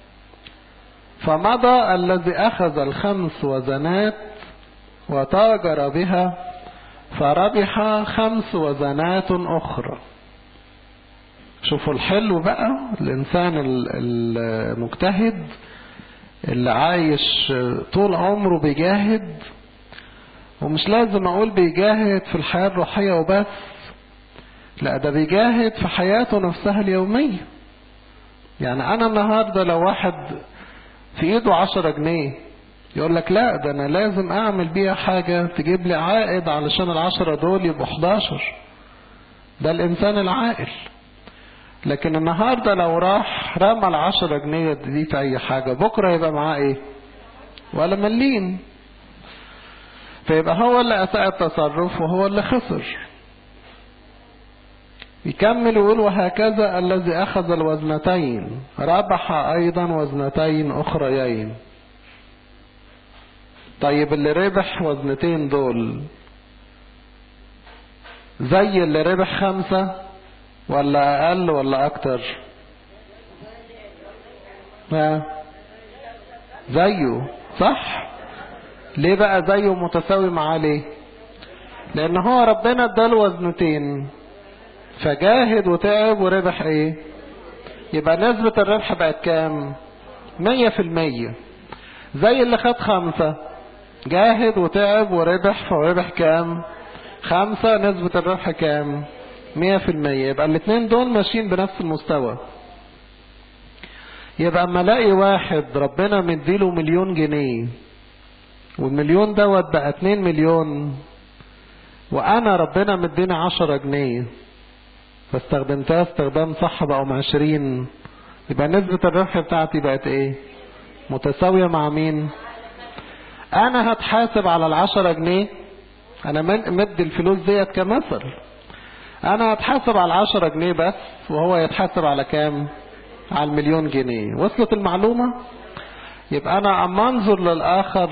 فمضى الذي اخذ الخمس وزنات وتاجر بها فربح خمس وزنات اخرى شوفوا الحلو بقى الانسان المجتهد اللي عايش طول عمره بيجاهد ومش لازم اقول بيجاهد في الحياة الروحية وبس لا ده بيجاهد في حياته نفسها اليومية يعني انا النهاردة لو واحد في ايده عشرة جنيه يقول لك لا ده انا لازم اعمل بيها حاجة تجيب لي عائد علشان العشرة دول يبقوا 11 ده الانسان العاقل لكن النهاردة لو راح رمى العشرة جنيه دي في اي حاجة بكرة يبقى معاه ايه ولا مليم فيبقى هو اللي اساء التصرف وهو اللي خسر يكمل يقول وهكذا الذي اخذ الوزنتين ربح ايضا وزنتين اخريين طيب اللي ربح وزنتين دول زي اللي ربح خمسة ولا اقل ولا اكتر ها زيه صح ليه بقى زيه متساوي معاه ليه لان هو ربنا اداله وزنتين فجاهد وتعب وربح ايه يبقى نسبة الربح بقت كام مية في المية زي اللي خد خمسة جاهد وتعب وربح فربح كام خمسة نسبة الربح كام مية في المية يبقى الاتنين دول ماشيين بنفس المستوى يبقى اما الاقي واحد ربنا مديله مليون جنيه والمليون دوت بقى اتنين مليون وانا ربنا مديني عشرة جنيه فاستخدمتها استخدام صح بقوا عشرين يبقى نسبة الربح بتاعتي بقت ايه متساوية مع مين انا هتحاسب على العشرة جنيه انا مدي الفلوس ديت كمثل انا هتحاسب على العشرة جنيه بس وهو يتحاسب على كام على المليون جنيه وصلت المعلومة يبقى انا اما انظر للاخر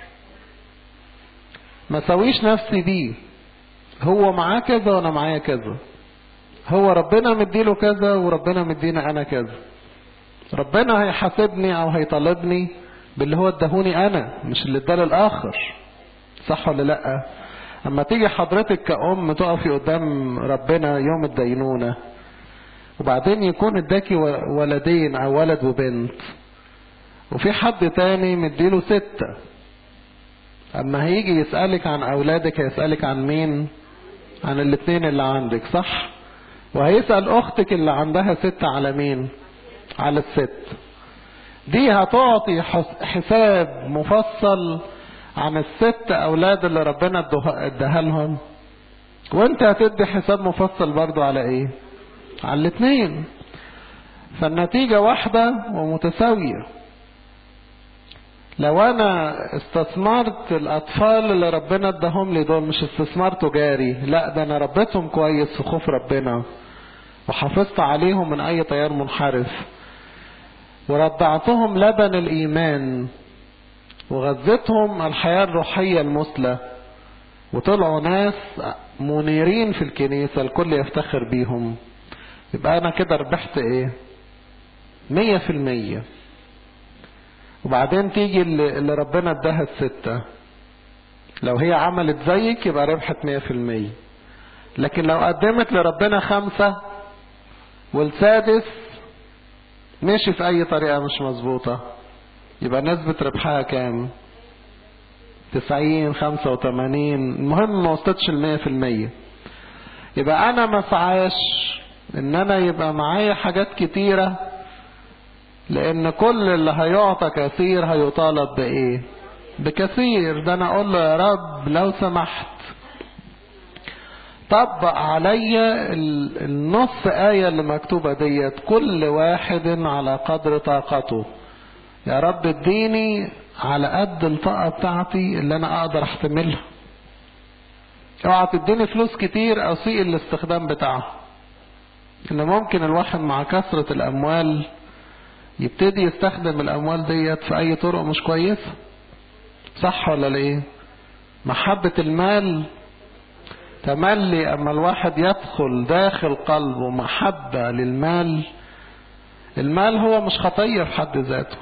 ما سويش نفسي بيه هو معاه كذا وانا معايا كذا هو ربنا مديله كذا وربنا مدينا انا كذا ربنا هيحاسبني او هيطالبني باللي هو ادهوني انا مش اللي اداه الاخر صح ولا لا اما تيجي حضرتك كأم تقفي قدام ربنا يوم الدينونة وبعدين يكون اداكي ولدين او ولد وبنت وفي حد تاني مديله ستة اما هيجي يسألك عن اولادك هيسألك عن مين عن الاتنين اللي عندك صح وهيسأل اختك اللي عندها ستة على مين على الست دي هتعطي حساب مفصل عن الست اولاد اللي ربنا اداها لهم وانت هتدي حساب مفصل برضو على ايه على الاتنين فالنتيجة واحدة ومتساوية لو انا استثمرت الاطفال اللي ربنا اداهم لي دول مش استثمار تجاري لا ده انا ربيتهم كويس في خوف ربنا وحافظت عليهم من اي تيار منحرف ورضعتهم لبن الايمان وغذتهم الحياة الروحية المثلى وطلعوا ناس منيرين في الكنيسة الكل يفتخر بيهم يبقى أنا كده ربحت إيه مية في المية وبعدين تيجي اللي اللي ربنا اداها الستة لو هي عملت زيك يبقى ربحت مية في المية لكن لو قدمت لربنا خمسة والسادس مشي في أي طريقة مش مظبوطة يبقى نسبة ربحها كام؟ تسعين خمسة وتمانين المهم ما وصلتش المية في المية يبقى أنا ما سعاش إن أنا يبقى معايا حاجات كتيرة لأن كل اللي هيعطى كثير هيطالب بإيه؟ بكثير ده أنا أقول له يا رب لو سمحت طبق عليا ال- النص آية اللي مكتوبة ديت كل واحد على قدر طاقته يا رب اديني على قد الطاقة بتاعتي اللي انا اقدر احتملها اوعى تديني فلوس كتير اسيء الاستخدام بتاعها ان ممكن الواحد مع كثرة الاموال يبتدي يستخدم الاموال ديت في اي طرق مش كويسة صح ولا لا محبة المال تملي اما الواحد يدخل داخل قلبه محبة للمال المال هو مش خطية في حد ذاته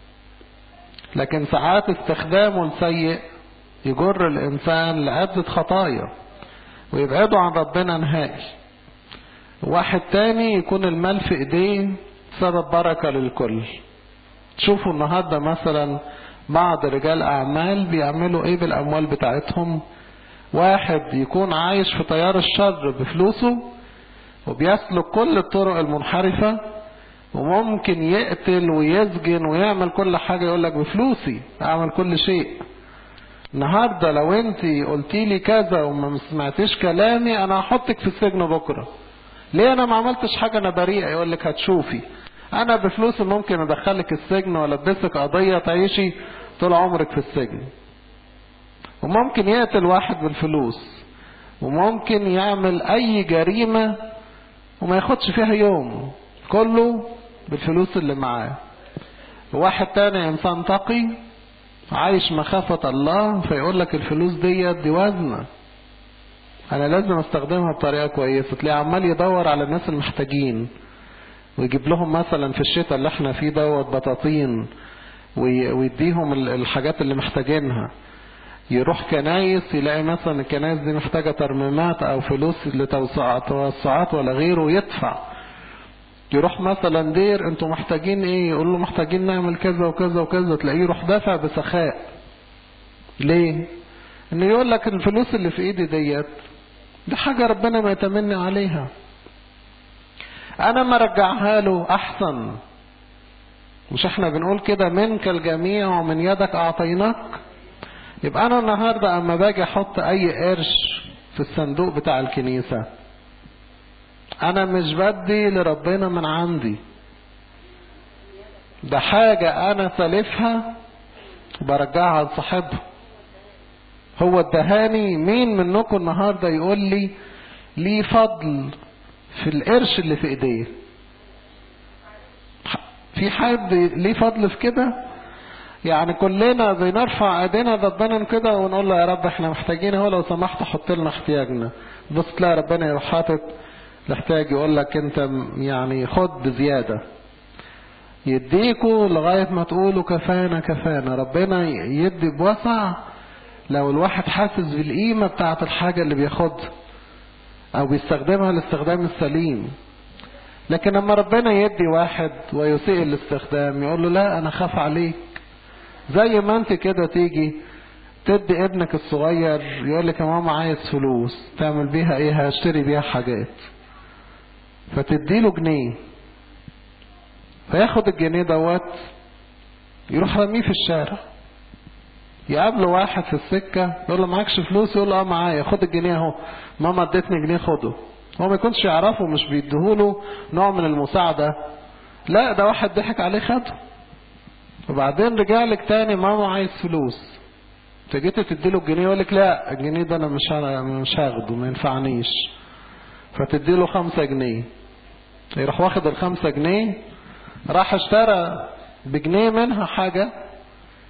لكن ساعات استخدامه السيء يجر الإنسان لعدة خطايا ويبعده عن ربنا نهائي واحد تاني يكون المال في ايديه سبب بركة للكل تشوفوا النهاردة مثلا بعض رجال أعمال بيعملوا ايه بالأموال بتاعتهم واحد يكون عايش في تيار الشر بفلوسه وبيسلك كل الطرق المنحرفة وممكن يقتل ويسجن ويعمل كل حاجة يقولك بفلوسي اعمل كل شيء النهاردة لو انت قلتي لي كذا وما سمعتيش كلامي انا هحطك في السجن بكرة ليه انا ما عملتش حاجة انا بريئة يقولك هتشوفي انا بفلوسي ممكن ادخلك السجن والبسك قضية تعيشي طول عمرك في السجن وممكن يقتل واحد بالفلوس وممكن يعمل اي جريمة وما ياخدش فيها يوم كله بالفلوس اللي معاه واحد تاني انسان تقي عايش مخافة الله فيقول لك الفلوس ديت دي وزنة انا لازم استخدمها بطريقة كويسة تلاقيه عمال يدور على الناس المحتاجين ويجيب لهم مثلا في الشتاء اللي احنا فيه دوت بطاطين ويديهم الحاجات اللي محتاجينها يروح كنايس يلاقي مثلا الكنايس دي محتاجة ترميمات او فلوس لتوسعات ولا غيره يدفع يروح مثلا دير انتوا محتاجين ايه يقول له محتاجين نعمل كذا وكذا وكذا تلاقيه يروح دافع بسخاء ليه انه يقول لك الفلوس اللي في ايدي ديت دي حاجة ربنا ما يتمنى عليها انا ما رجعها له احسن مش احنا بنقول كده منك الجميع ومن يدك اعطيناك يبقى انا النهاردة اما باجي احط اي قرش في الصندوق بتاع الكنيسة انا مش بدي لربنا من عندي ده حاجة انا سالفها وبرجعها لصاحبها هو ادهاني مين منكم النهاردة يقول لي ليه فضل في القرش اللي في ايديه في حد ليه فضل في كده يعني كلنا بنرفع ايدينا ربنا كده ونقول له يا رب احنا محتاجين اهو لو سمحت حط لنا احتياجنا بص تلاقي ربنا يروح حاطط الاحتياج يقول لك انت يعني خد بزيادة يديكوا لغاية ما تقولوا كفانا كفانا ربنا يدي بوسع لو الواحد حاسس بالقيمة بتاعت الحاجة اللي بياخدها او بيستخدمها الاستخدام السليم لكن لما ربنا يدي واحد ويسيء الاستخدام يقول له لا انا خاف عليك زي ما انت كده تيجي تدي ابنك الصغير يقول لك يا ماما عايز فلوس تعمل بيها ايه هشتري بيها حاجات فتديله جنيه فياخد الجنيه دوت يروح رميه في الشارع يقابله واحد في السكة يقول له معكش فلوس يقول له اه معايا خد الجنيه اهو ماما ادتني جنيه خده هو ما يكونش يعرفه مش بيديهوله نوع من المساعدة لا ده واحد ضحك عليه خده وبعدين رجع لك تاني ماما عايز فلوس فجيت تديله الجنيه يقول لك لا الجنيه ده انا مش مش هاخده ما ينفعنيش فتديله خمسة جنيه يروح واخد الخمسة جنيه راح اشترى بجنيه منها حاجة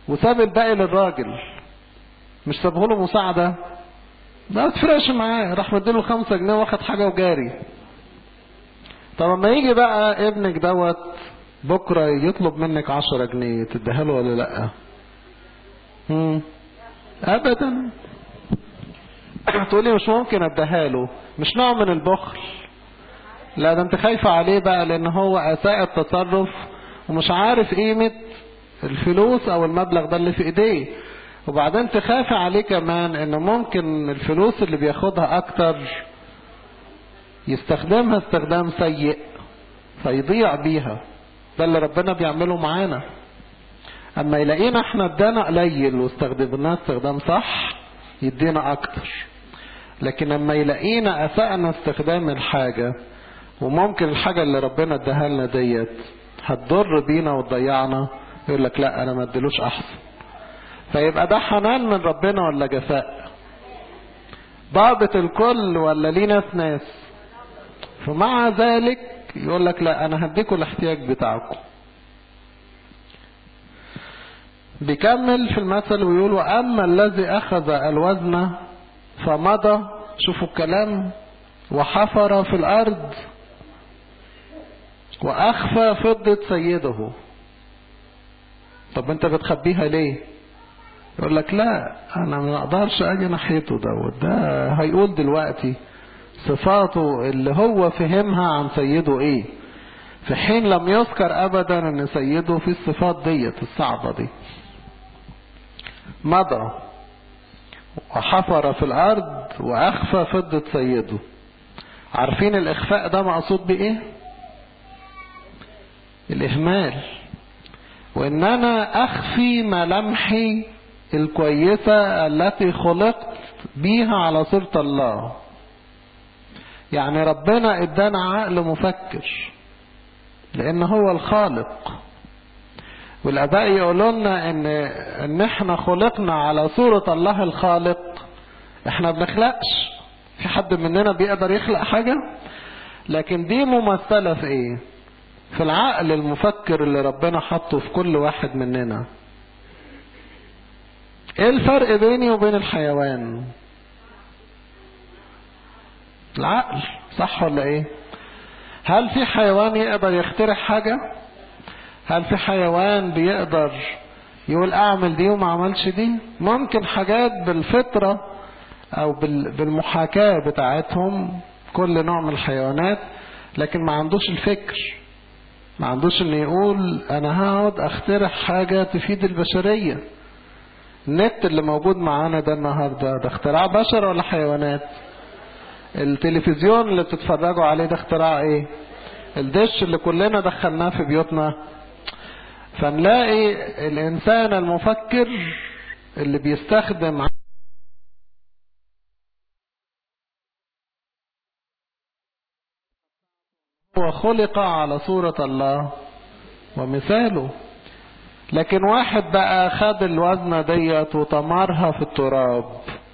وساب الباقي للراجل مش سابه له مساعدة ما تفرقش معاه راح مديله خمسة جنيه واخد حاجة وجاري طب لما يجي بقى ابنك دوت بكرة يطلب منك عشرة جنيه تديها له ولا لأ مم. ابدا تقولي مش ممكن اديها له مش نوع من البخل لا ده انت خايفة عليه بقى لان هو اساء التصرف ومش عارف قيمة الفلوس او المبلغ ده اللي في ايديه وبعدين تخافي عليه كمان ان ممكن الفلوس اللي بياخدها اكتر يستخدمها استخدام سيء فيضيع بيها ده اللي ربنا بيعمله معانا اما يلاقينا احنا ادانا قليل واستخدمناه استخدام صح يدينا اكتر لكن لما يلاقينا اسأنا استخدام الحاجة وممكن الحاجة اللي ربنا اداها لنا ديت هتضر بينا وتضيعنا يقول لك لا انا ما اديلوش احسن فيبقى ده حنان من ربنا ولا جفاء ضابط الكل ولا ليه ناس ناس فمع ذلك يقول لك لا انا هديكم الاحتياج بتاعكم بيكمل في المثل ويقول واما الذي اخذ الوزن فمضى شوفوا الكلام وحفر في الارض واخفى فضة سيده طب انت بتخبيها ليه يقول لك لا انا ما اقدرش اجي ناحيته دوت ده هيقول دلوقتي صفاته اللي هو فهمها عن سيده ايه في حين لم يذكر ابدا ان سيده في الصفات ديت الصعبة دي مضى وحفر في الارض واخفى فضة سيده عارفين الاخفاء ده مقصود بايه الاهمال وان انا اخفي ملامحي الكويسة التي خلقت بيها على صورة الله يعني ربنا ادانا عقل مفكر لان هو الخالق والاباء يقولوا لنا ان ان احنا خلقنا على صورة الله الخالق احنا بنخلقش في حد مننا بيقدر يخلق حاجة لكن دي ممثلة في ايه في العقل المفكر اللي ربنا حطه في كل واحد مننا ايه الفرق بيني وبين الحيوان العقل صح ولا ايه هل في حيوان يقدر يخترع حاجة هل في حيوان بيقدر يقول اعمل دي وما عملش دي ممكن حاجات بالفطرة او بالمحاكاة بتاعتهم كل نوع من الحيوانات لكن ما عندوش الفكر ما عندوش ان يقول انا هقعد اخترع حاجة تفيد البشرية النت اللي موجود معانا ده النهاردة ده اختراع بشر ولا حيوانات التلفزيون اللي بتتفرجوا عليه ده اختراع ايه الدش اللي كلنا دخلناه في بيوتنا فنلاقي الانسان المفكر اللي بيستخدم هو خلق على صورة الله ومثاله لكن واحد بقى خد الوزنة ديت وطمرها في التراب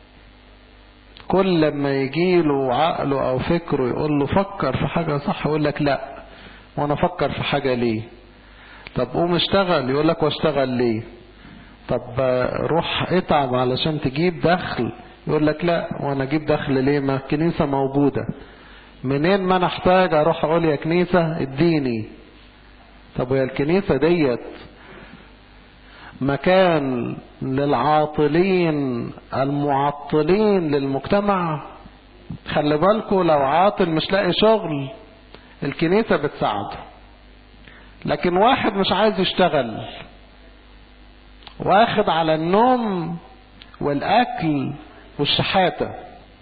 كل لما يجيله عقله او فكره يقول له فكر في حاجة صح يقول لك لا وانا افكر في حاجة ليه طب قوم اشتغل يقول لك واشتغل ليه طب روح اتعب علشان تجيب دخل يقول لك لا وانا اجيب دخل ليه ما الكنيسة موجودة منين ما انا احتاج اروح اقول يا كنيسة اديني طب ويا الكنيسة ديت مكان للعاطلين المعطلين للمجتمع خلي بالكوا لو عاطل مش لاقي شغل الكنيسة بتساعده لكن واحد مش عايز يشتغل واخد على النوم والاكل والشحاتة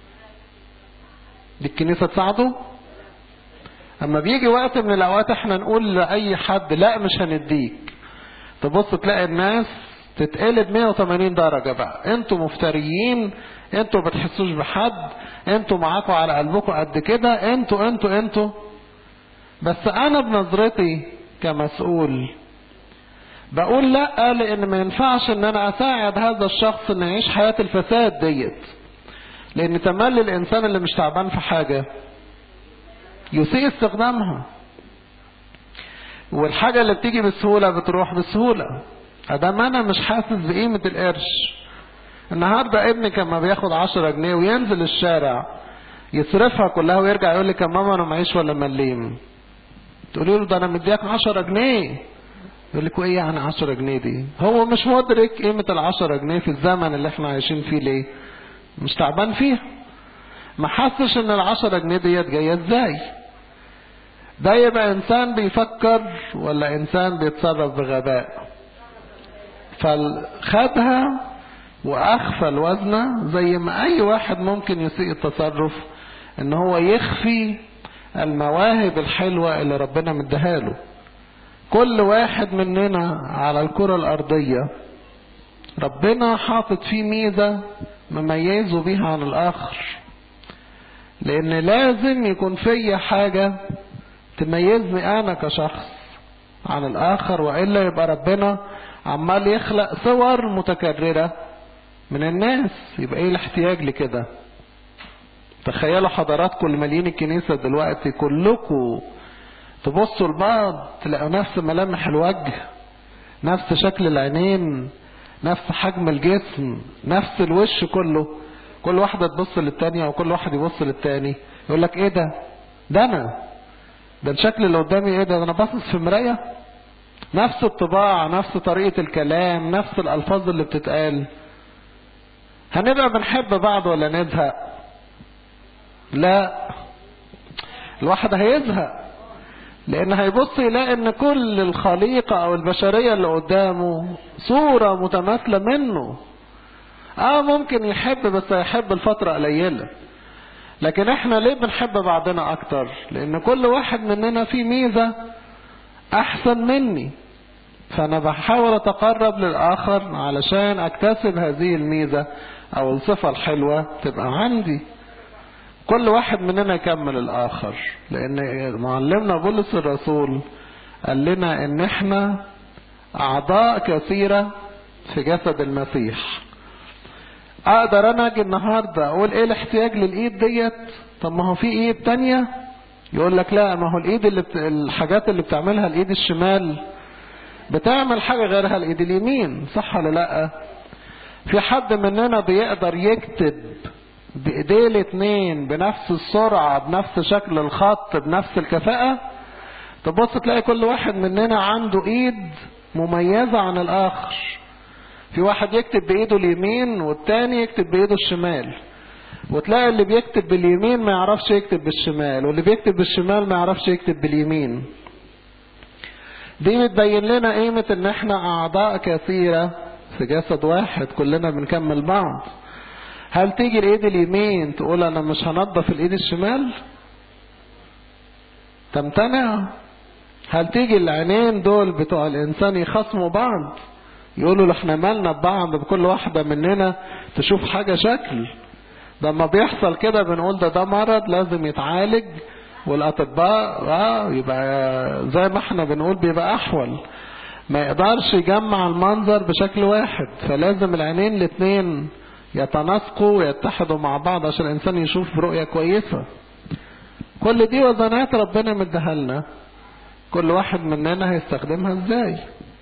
دي الكنيسة تساعده اما بيجي وقت من الاوقات احنا نقول لاي حد لا مش هنديك تبص تلاقي الناس تتقلب 180 درجة بقى انتوا مفتريين انتوا ما بتحسوش بحد انتوا معاكوا على قلبكم قد كده انتوا انتوا انتوا بس انا بنظرتي كمسؤول بقول لا لان ما ينفعش ان انا اساعد هذا الشخص انه يعيش حياة الفساد ديت لان تملي الانسان اللي مش تعبان في حاجة يسيء استخدامها والحاجة اللي بتيجي بسهولة بتروح بسهولة ادام انا مش حاسس بقيمة القرش النهاردة ابني كان ما بياخد عشرة جنيه وينزل الشارع يصرفها كلها ويرجع يقول لك يا ماما انا معيش ولا مليم تقولي له ده انا مديك عشرة جنيه يقول لك وايه يعني عشرة جنيه دي هو مش مدرك قيمة العشرة جنيه في الزمن اللي احنا عايشين فيه ليه مش تعبان فيها ما حسش ان العشرة جنيه ديت جاية ازاي ده يبقى انسان بيفكر ولا انسان بيتصرف بغباء فخدها واخفى الوزنة زي ما اي واحد ممكن يسيء التصرف ان هو يخفي المواهب الحلوة اللي ربنا مديها له كل واحد مننا على الكرة الارضية ربنا حاطط فيه ميزة مميزه بيها عن الاخر لان لازم يكون فيا حاجة تميزني انا كشخص عن الاخر والا يبقى ربنا عمال يخلق صور متكررة من الناس يبقى ايه الاحتياج لكده تخيلوا حضراتكم اللي مالين الكنيسة دلوقتي كلكم تبصوا لبعض تلاقوا نفس ملامح الوجه نفس شكل العينين نفس حجم الجسم نفس الوش كله كل واحدة تبص للتانية وكل واحد يبص للتاني يقول لك ايه ده ده انا ده الشكل اللي قدامي ايه ده انا باصص في مراية نفس الطباع نفس طريقة الكلام نفس الالفاظ اللي بتتقال هنبقى بنحب بعض ولا نزهق لا الواحد هيزهق لان هيبص يلاقي ان كل الخليقة او البشرية اللي قدامه صورة متماثلة منه اه ممكن يحب بس هيحب الفترة قليلة لكن احنا ليه بنحب بعضنا اكتر لان كل واحد مننا فيه ميزة احسن مني فانا بحاول اتقرب للاخر علشان اكتسب هذه الميزة او الصفة الحلوة تبقى عندي كل واحد مننا يكمل الاخر لان معلمنا بولس الرسول قال لنا ان احنا اعضاء كثيرة في جسد المسيح اقدر انا اجي النهاردة اقول ايه الاحتياج للايد ديت طب ما هو في ايد تانية يقول لك لا ما هو الايد اللي بت... الحاجات اللي بتعملها الايد الشمال بتعمل حاجة غيرها الايد اليمين صح ولا لا في حد مننا بيقدر يكتب بايديه الاتنين بنفس السرعة بنفس شكل الخط بنفس الكفاءة تبص تلاقي كل واحد مننا عنده ايد مميزة عن الاخر في واحد يكتب بايده اليمين والتاني يكتب بايده الشمال وتلاقي اللي بيكتب باليمين ما يعرفش يكتب بالشمال واللي بيكتب بالشمال ما يعرفش يكتب باليمين دي بتبين لنا قيمة ان احنا اعضاء كثيرة في جسد واحد كلنا بنكمل بعض هل تيجي الايد اليمين تقول انا مش هنضف الايد الشمال تمتنع هل تيجي العينين دول بتوع الانسان يخصموا بعض يقولوا احنا مالنا ببعض بكل واحدة مننا تشوف حاجة شكل لما بيحصل كده بنقول ده ده مرض لازم يتعالج والاطباء اه يبقى زي ما احنا بنقول بيبقى احول ما يقدرش يجمع المنظر بشكل واحد فلازم العينين الاتنين يتناسقوا ويتحدوا مع بعض عشان الانسان يشوف برؤية كويسة كل دي وزنات ربنا مديها لنا كل واحد مننا هيستخدمها ازاي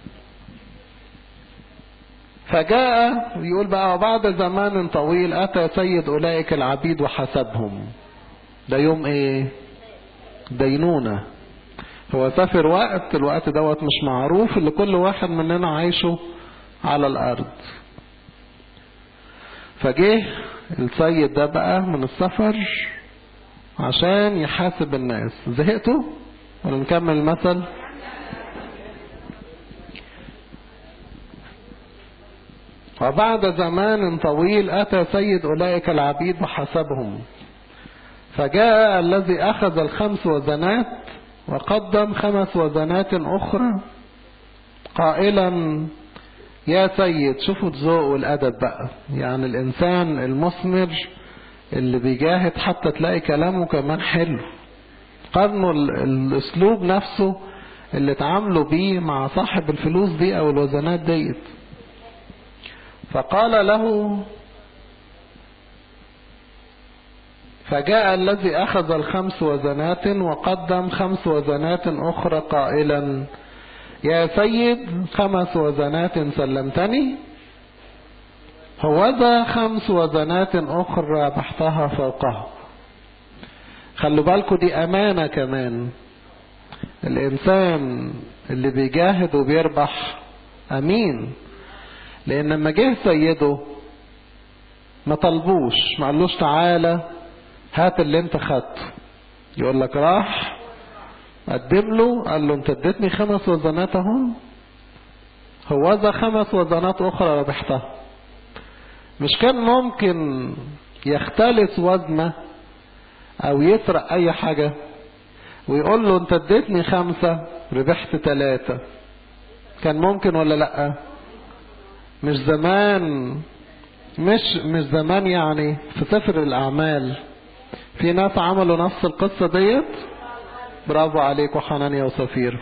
فجاء يقول بقى وبعد زمان طويل اتى سيد اولئك العبيد وحسبهم ده يوم ايه دينونة هو سافر وقت الوقت دوت مش معروف اللي كل واحد مننا عايشه على الارض فجه السيد ده بقى من السفر عشان يحاسب الناس زهقتوا ولا نكمل المثل وبعد زمان طويل أتى سيد أولئك العبيد وحسبهم فجاء الذي أخذ الخمس وزنات وقدم خمس وزنات أخرى قائلا يا سيد شوفوا الذوق والأدب بقى يعني الإنسان المثمر اللي بيجاهد حتى تلاقي كلامه كمان حلو قارنوا الأسلوب نفسه اللي اتعاملوا بيه مع صاحب الفلوس دي أو الوزنات ديت فقال له فجاء الذي أخذ الخمس وزنات وقدم خمس وزنات أخرى قائلا يا سيد خمس وزنات سلمتني هوذا خمس وزنات أخرى ربحتها فوقها خلوا بالكم دي أمانة كمان الإنسان اللي بيجاهد وبيربح أمين لأن لما جه سيده ما طلبوش ما قالوش تعالى هات اللي انت خدته يقول لك راح قدم له قال له انت اديتني خمس وزنات اهم هوذا خمس وزنات اخرى ربحتها مش كان ممكن يختلس وزنه او يسرق اي حاجة ويقول له انت اديتني خمسة ربحت ثلاثة كان ممكن ولا لا مش زمان مش مش زمان يعني في سفر الاعمال في ناس عملوا نفس القصة ديت برافو عليكم حنانيا وصفير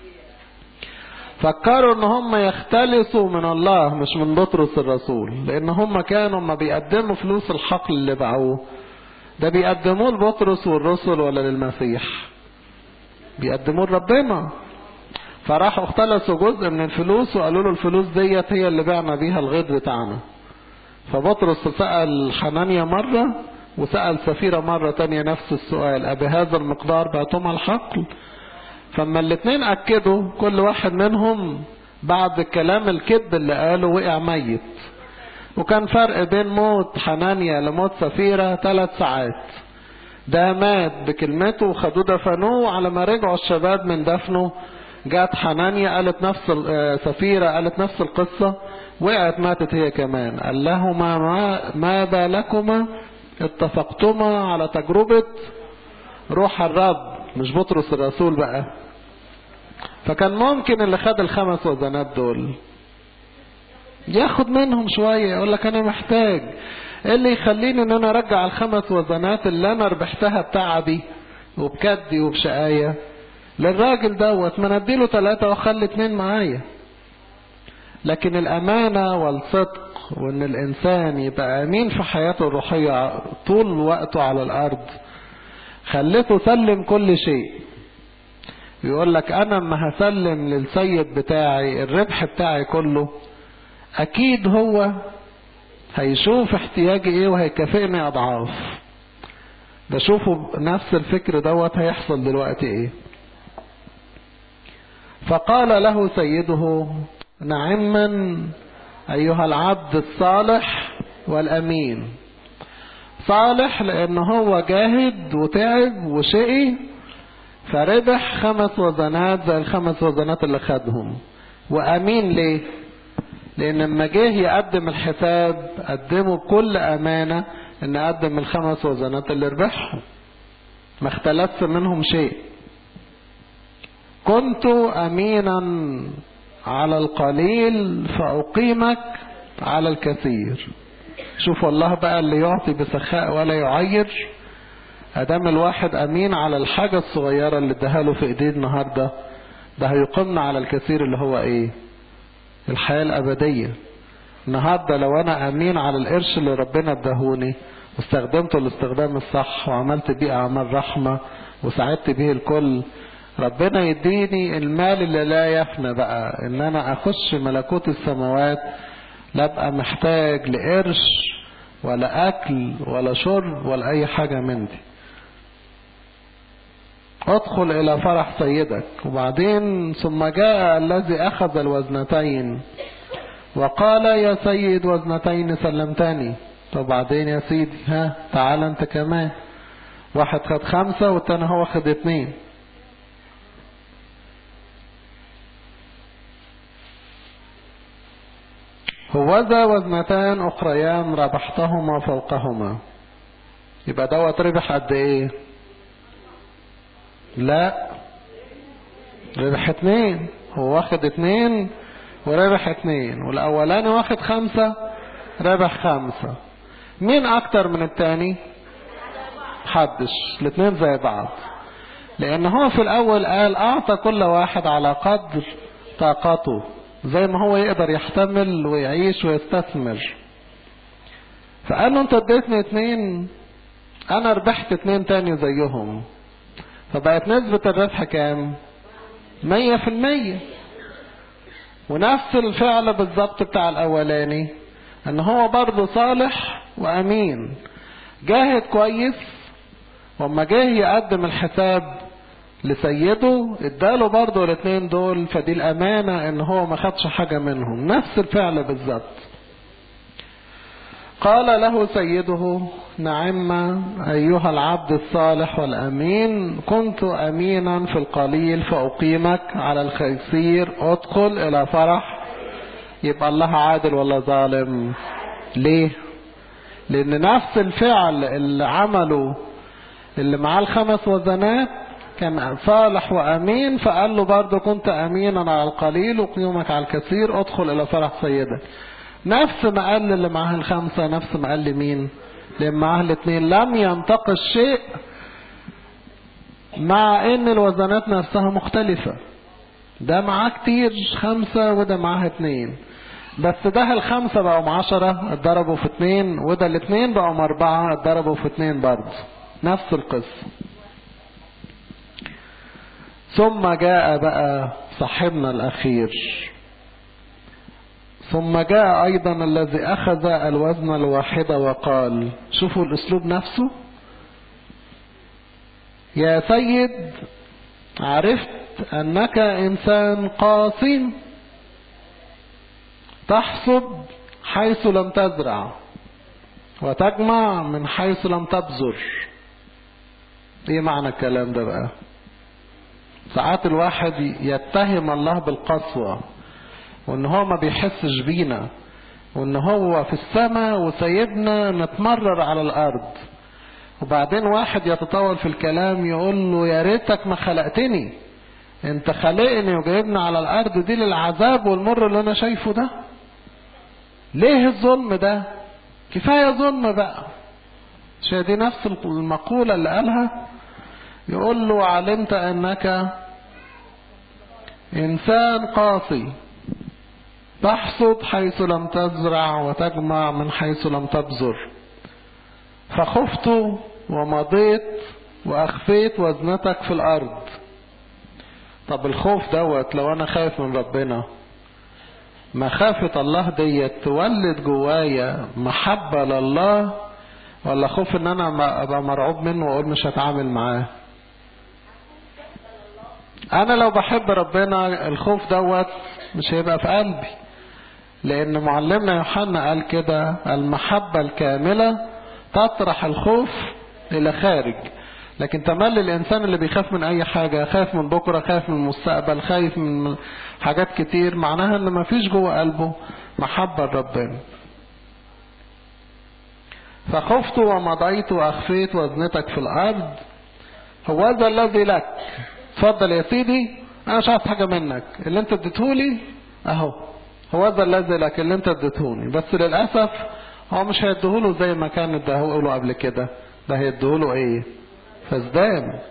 فكروا ان هم يختلسوا من الله مش من بطرس الرسول لان هم كانوا ما بيقدموا فلوس الحقل اللي باعوه ده بيقدموه لبطرس والرسل ولا للمسيح بيقدموه لربنا فراحوا اختلسوا جزء من الفلوس وقالوا له الفلوس ديت هي اللي بعنا بيها الغيط بتاعنا فبطرس سأل حنانيا مرة وسأل سفيرة مرة تانية نفس السؤال أبي هذا المقدار بعتم الحقل فما الاتنين أكدوا كل واحد منهم بعد الكلام الكذب اللي قاله وقع ميت وكان فرق بين موت حنانيا لموت سفيرة ثلاث ساعات ده مات بكلمته وخدوه دفنوه على ما رجعوا الشباب من دفنه جات حنانيا قالت نفس سفيرة قالت نفس القصة وقعت ماتت هي كمان قال لهما ما, ما بالكما اتفقتما على تجربة روح الرب مش بطرس الرسول بقى فكان ممكن اللي خد الخمس وزنات دول ياخد منهم شوية يقول لك انا محتاج ايه اللي يخليني ان انا ارجع الخمس وزنات اللي انا ربحتها بتعبي وبكدي وبشقاية للراجل دوت ما نديله ثلاثة واخلي اتنين معايا لكن الامانة والصدق وان الانسان يبقى امين في حياته الروحية طول وقته على الارض خليته سلم كل شيء يقول لك انا اما هسلم للسيد بتاعي الربح بتاعي كله اكيد هو هيشوف احتياجي ايه وهيكافئني اضعاف بشوفه نفس الفكر دوت هيحصل دلوقتي ايه فقال له سيده نعما ايها العبد الصالح والامين صالح لان هو جاهد وتعب وشقي فربح خمس وزنات زي الخمس وزنات اللي خدهم وامين ليه لان لما جه يقدم الحساب قدمه بكل امانه ان اقدم الخمس وزنات اللي ربحهم ما اختلفت منهم شيء كنت امينا على القليل فاقيمك على الكثير شوف الله بقى اللي يعطي بسخاء ولا يعير ادام الواحد امين على الحاجة الصغيرة اللي اداها له في ايديه النهاردة ده هيقيمنا على الكثير اللي هو ايه الحياة الابدية النهاردة لو انا امين على القرش اللي ربنا اداهوني واستخدمته الاستخدام الصح وعملت بيه اعمال رحمة وساعدت بيه الكل ربنا يديني المال اللي لا يفنى بقى ان انا اخش ملكوت السماوات لا ابقى محتاج لقرش ولا اكل ولا شرب ولا اي حاجة من دي ادخل الى فرح سيدك وبعدين ثم جاء الذي اخذ الوزنتين وقال يا سيد وزنتين سلمتني طب بعدين يا سيدي ها تعال انت كمان واحد خد خمسة والتاني هو خد اتنين هوذا وزنتان اخريان ربحتهما فوقهما يبقى دوت ربح قد ايه لا ربح اتنين هو واخد اتنين وربح اتنين والاولاني واخد خمسة ربح خمسة مين اكتر من التاني حدش الاتنين زي بعض لان هو في الاول قال اعطى كل واحد على قدر طاقته زي ما هو يقدر يحتمل ويعيش ويستثمر فقال له انت اديتني اتنين انا ربحت اتنين تاني زيهم فبقت نسبة الربح كام مية في المية ونفس الفعل بالظبط بتاع الاولاني ان هو برضه صالح وامين جاهد كويس وما جه يقدم الحساب لسيده اداله برضه الاثنين دول فدي الامانه ان هو ما خدش حاجه منهم نفس الفعل بالظبط قال له سيده نعم ايها العبد الصالح والامين كنت امينا في القليل فاقيمك على الخيسير ادخل الى فرح يبقى الله عادل ولا ظالم ليه لان نفس الفعل اللي عمله اللي معاه الخمس وزنات كان صالح وامين فقال له برضه كنت امينا على القليل وقيومك على الكثير ادخل الى فرح سيدك نفس ما قال اللي معاه الخمسة نفس ما قال لمين اللي معاه الاثنين لم ينتقص شيء مع ان الوزنات نفسها مختلفة ده معاه كتير خمسة وده معاه اتنين بس ده الخمسة بقوا عشرة اتضربوا في اتنين وده الاتنين بقوا اربعة اتضربوا في اتنين برضه نفس القصة ثم جاء بقى صاحبنا الأخير ثم جاء أيضا الذي أخذ الوزن الواحدة وقال شوفوا الأسلوب نفسه يا سيد عرفت أنك إنسان قاسي تحصد حيث لم تزرع وتجمع من حيث لم تبذر ايه معنى الكلام ده بقى ساعات الواحد يتهم الله بالقسوة وان هو ما بيحسش بينا وان هو في السماء وسيبنا نتمرر على الارض وبعدين واحد يتطاول في الكلام يقول له يا ريتك ما خلقتني انت خلقني وجايبني على الارض دي للعذاب والمر اللي انا شايفه ده ليه الظلم ده كفاية ظلم بقى مش دي نفس المقولة اللي قالها يقول له علمت انك انسان قاسي تحصد حيث لم تزرع وتجمع من حيث لم تبذر فخفت ومضيت واخفيت وزنتك في الارض طب الخوف دوت لو انا خايف من ربنا مخافة الله ديت تولد جوايا محبة لله ولا خوف ان انا ابقى مرعوب منه واقول مش هتعامل معاه انا لو بحب ربنا الخوف دوت مش هيبقى في قلبي لان معلمنا يوحنا قال كده المحبة الكاملة تطرح الخوف الى خارج لكن تملي الانسان اللي بيخاف من اي حاجة خايف من بكرة خايف من المستقبل خايف من حاجات كتير معناها ان مفيش جوه قلبه محبة لربنا فخفت ومضيت واخفيت وزنتك في الارض هو ذا الذي لك اتفضل يا سيدي انا مش عايز حاجة منك اللي انت اديتهولي اهو هو ذا الذي لك اللي انت اديتهوني بس للاسف هو مش هيديهوله زي ما كان اداهوله قبل كده ده هيديهوله ايه فازدان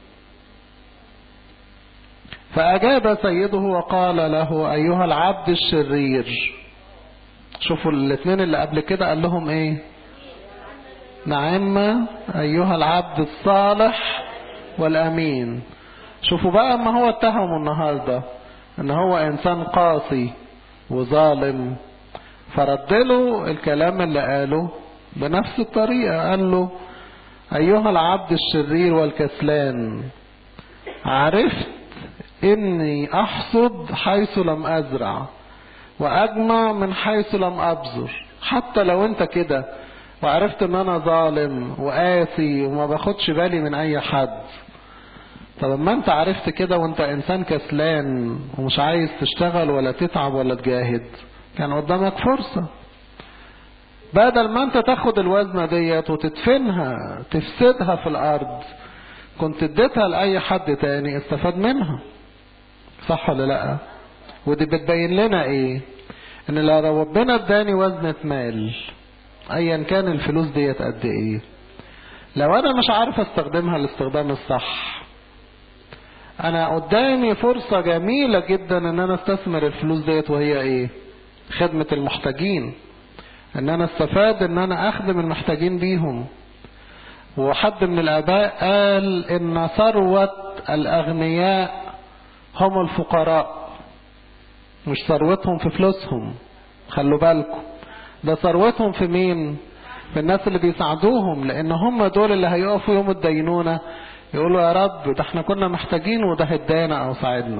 فأجاب سيده وقال له أيها العبد الشرير شوفوا الاثنين اللي قبل كده قال لهم ايه نعم أيها العبد الصالح والأمين شوفوا بقى ما هو اتهمه النهاردة ان هو انسان قاسي وظالم فرد له الكلام اللي قاله بنفس الطريقة قال له أيها العبد الشرير والكسلان عرفت إني أحصد حيث لم أزرع وأجمع من حيث لم أبذر حتى لو أنت كده وعرفت إن أنا ظالم وقاسي وما باخدش بالي من أي حد طب ما أنت عرفت كده وأنت إنسان كسلان ومش عايز تشتغل ولا تتعب ولا تجاهد كان قدامك فرصة بدل ما انت تاخد الوزنة ديت وتدفنها تفسدها في الارض كنت اديتها لاي حد تاني استفاد منها صح ولا لا ودي بتبين لنا ايه ان لو ربنا اداني وزنة مال ايا كان الفلوس ديت قد ايه لو انا مش عارف استخدمها الاستخدام الصح انا قدامي فرصة جميلة جدا ان انا استثمر الفلوس ديت وهي ايه خدمة المحتاجين ان انا استفاد ان انا اخدم المحتاجين بيهم وحد من الاباء قال ان ثروة الاغنياء هم الفقراء مش ثروتهم في فلوسهم خلوا بالكم ده ثروتهم في مين في الناس اللي بيساعدوهم لان هم دول اللي هيقفوا يوم الدينونة يقولوا يا رب ده احنا كنا محتاجين وده هدانا او ساعدنا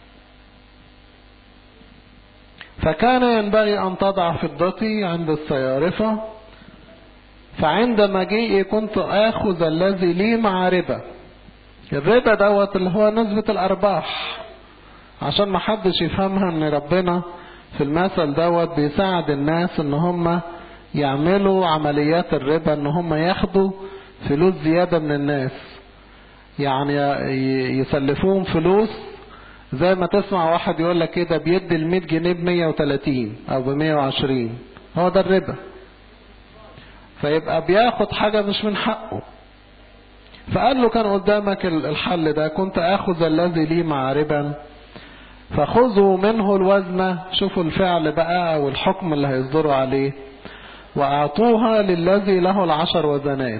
فكان ينبغي ان تضع فضتي عند الصيارفة فعند مجيئي كنت اخذ الذي لي مع ربا الربا دوت اللي هو نسبة الارباح عشان ما حدش يفهمها ان ربنا في المثل دوت بيساعد الناس ان هم يعملوا عمليات الربا ان هم ياخدوا فلوس زيادة من الناس يعني يسلفوهم فلوس زي ما تسمع واحد يقول لك كده بيدي ال 100 جنيه ب 130 او ب 120 هو ده الربا فيبقى بياخد حاجة مش من حقه فقال له كان قدامك الحل ده كنت اخذ الذي لي مع ربا فخذوا منه الوزن شوفوا الفعل بقى او الحكم اللي هيصدروا عليه واعطوها للذي له العشر وزنات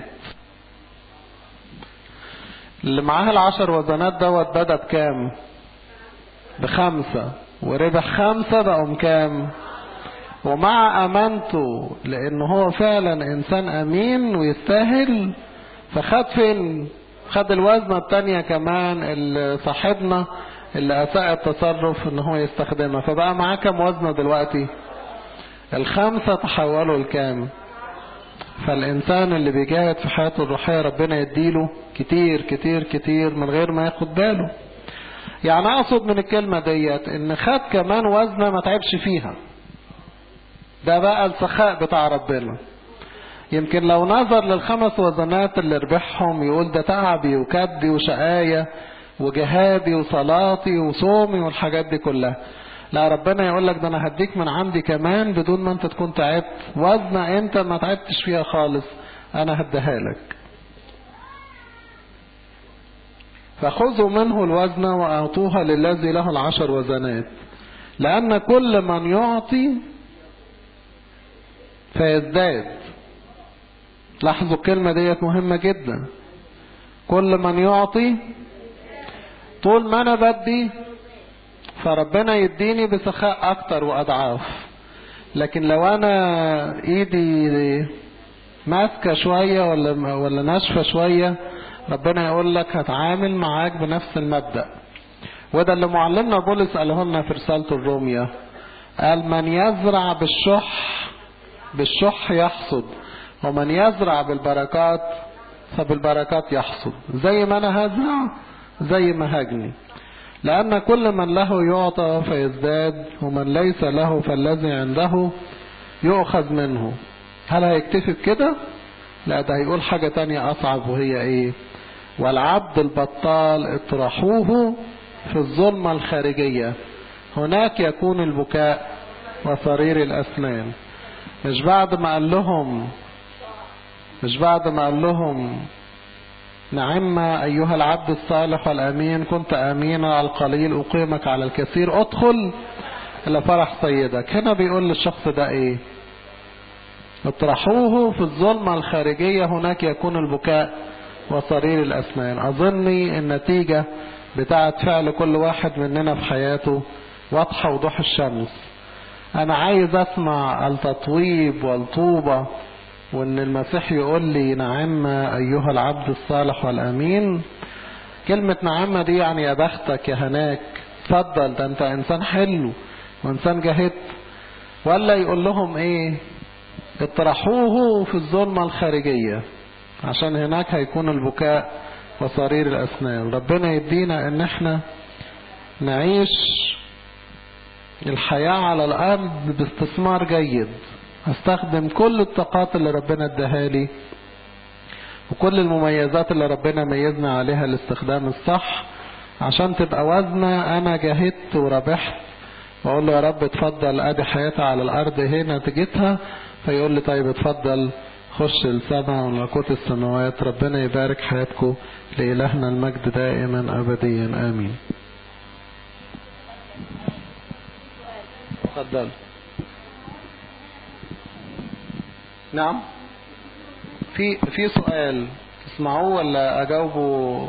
اللي معاه العشر وزنات دوت بدا بكام بخمسة وربح خمسة بقوا كام ومع امانته لان هو فعلا انسان امين ويستاهل فخد فين خد الوزنة التانية كمان اللي صاحبنا اللي اساء التصرف ان هو يستخدمها فبقى معاه كام وزنة دلوقتي الخمسة تحولوا لكام فالإنسان اللي بيجاهد في حياته الروحية ربنا يديله كتير كتير كتير من غير ما ياخد باله يعني أقصد من الكلمة ديت إن خد كمان وزنة ما تعبش فيها ده بقى السخاء بتاع ربنا يمكن لو نظر للخمس وزنات اللي ربحهم يقول ده تعبي وكدي وشقاية وجهادي وصلاتي وصومي والحاجات دي كلها لا ربنا يقول لك ده انا هديك من عندي كمان بدون ما انت تكون تعبت وزنة انت ما تعبتش فيها خالص انا هديها لك فخذوا منه الوزن واعطوها للذي له العشر وزنات لان كل من يعطي فيزداد لاحظوا الكلمة ديت مهمة جدا كل من يعطي طول ما انا بدي فربنا يديني بسخاء اكتر واضعاف لكن لو انا ايدي ماسكه شويه ولا ولا ناشفه شويه ربنا يقول لك هتعامل معاك بنفس المبدا وده اللي معلمنا بولس قاله لنا في رسالته الروميه قال من يزرع بالشح بالشح يحصد ومن يزرع بالبركات فبالبركات يحصد زي ما انا هزرع زي ما هجني لأن كل من له يعطى فيزداد ومن ليس له فالذي عنده يؤخذ منه هل هيكتفي بكده لا ده هيقول حاجة تانية أصعب وهي إيه والعبد البطال اطرحوه في الظلمة الخارجية هناك يكون البكاء وصرير الأسنان مش بعد ما قال لهم مش بعد ما قال لهم نعم أيها العبد الصالح والأمين كنت أمينا على القليل أقيمك على الكثير أدخل إلى فرح سيدك هنا بيقول للشخص ده إيه اطرحوه في الظلمة الخارجية هناك يكون البكاء وصرير الأسنان أظني النتيجة بتاعت فعل كل واحد مننا في حياته واضحة وضوح الشمس أنا عايز أسمع التطويب والطوبة وان المسيح يقول لي نعم ايها العبد الصالح والامين كلمة نعمة دي يعني يا بختك يا هناك اتفضل ده انت انسان حلو وانسان جاهدت ولا يقول لهم ايه اطرحوه في الظلمة الخارجية عشان هناك هيكون البكاء وصرير الاسنان ربنا يدينا ان احنا نعيش الحياة على الارض باستثمار جيد هستخدم كل الطاقات اللي ربنا اداها لي وكل المميزات اللي ربنا ميزنا عليها الاستخدام الصح عشان تبقى وزنة انا جاهدت وربحت واقول له يا رب اتفضل ادي حياتي على الارض هنا نتيجتها فيقول لي طيب اتفضل خش السماء وملكوت السماوات ربنا يبارك حياتكم لإلهنا المجد دائما أبديا آمين اتفضل نعم في في سؤال تسمعوه ولا اجاوبه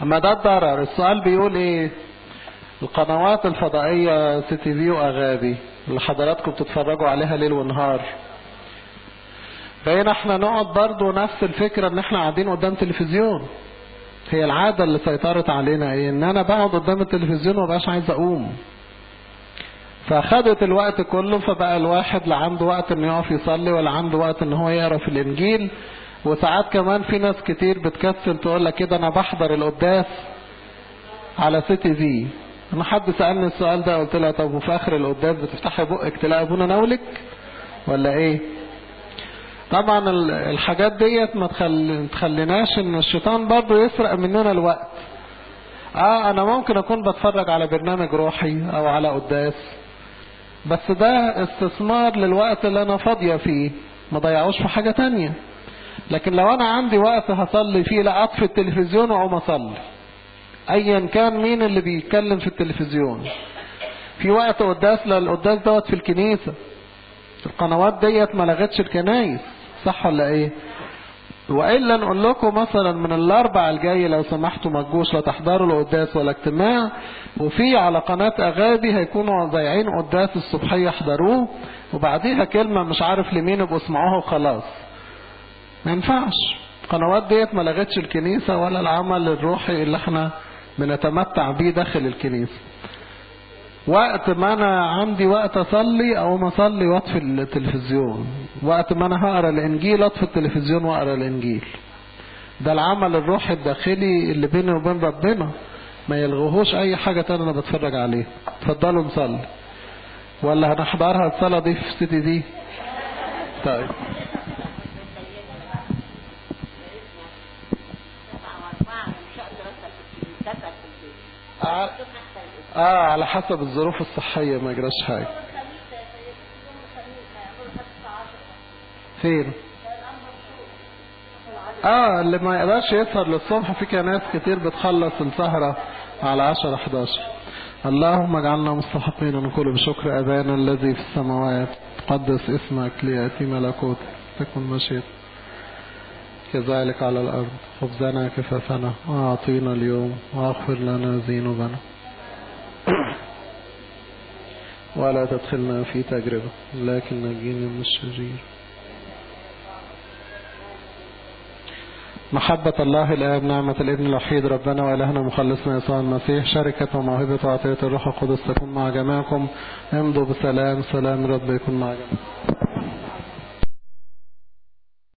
اما ده الضرر السؤال بيقول ايه القنوات الفضائية سي تي في واغابي اللي حضراتكم بتتفرجوا عليها ليل ونهار بقينا احنا نقعد برضو نفس الفكرة ان احنا قاعدين قدام تلفزيون هي العادة اللي سيطرت علينا ايه ان انا بقعد قدام التلفزيون ومبقاش عايز اقوم فاخدت الوقت كله فبقى الواحد لا عنده وقت انه يقف يصلي ولا عنده وقت ان هو يقرا في الانجيل وساعات كمان في ناس كتير بتكسل تقول لك كده انا بحضر القداس على سي تي في انا حد سالني السؤال ده قلت لها طب وفي اخر القداس بتفتحي بقك تلاقي ابونا ناولك ولا ايه طبعا الحاجات ديت ما تخليناش ان الشيطان برضه يسرق مننا الوقت اه انا ممكن اكون بتفرج على برنامج روحي او على قداس بس ده استثمار للوقت اللي انا فاضية فيه ما ضيعوش في حاجة تانية لكن لو انا عندي وقت هصلي فيه لا اطفي التلفزيون واقوم اصلي ايا كان مين اللي بيتكلم في التلفزيون في وقت قداس للقداس دوت في الكنيسة القنوات ديت ما لغتش الكنايس صح ولا ايه والا نقول لكم مثلا من الاربع الجاي لو سمحتوا ما تجوش لا تحضروا القداس ولا اجتماع وفي على قناة اغابي هيكونوا ضايعين قداس الصبحية احضروه وبعديها كلمة مش عارف لمين يبقوا اسمعوها وخلاص ما ينفعش القنوات ديت ما لغتش الكنيسة ولا العمل الروحي اللي احنا بنتمتع بيه داخل الكنيسة وقت ما انا عندي وقت اصلي او اصلي واطفي التلفزيون وقت ما انا هقرا الانجيل اطفي التلفزيون واقرا الانجيل ده العمل الروحي الداخلي اللي بيني وبين ربنا ما يلغوهوش اي حاجة تانية انا بتفرج عليه اتفضلوا نصلي ولا هنحضرها الصلاة دي في سيتي دي طيب اه على حسب الظروف الصحية ما يجراش حاجة فين اه اللي ما يقدرش يسهر للصبح في كان ناس كتير بتخلص السهرة على 10 11 اللهم اجعلنا مستحقين نقول بشكر ابانا الذي في السماوات قدس اسمك ليأتي ملكوتك تكن مشيئتك كذلك على الأرض خبزنا كفافنا وأعطينا اليوم واغفر لنا ذنوبنا ولا تدخلنا في تجربة لكن نجينا من الشرير محبة الله الآب نعمة الابن الوحيد ربنا وإلهنا مخلصنا يسوع المسيح شركة وموهبة وعطية الروح القدس تكون مع جميعكم امضوا بسلام سلام رب يكون مع جميعكم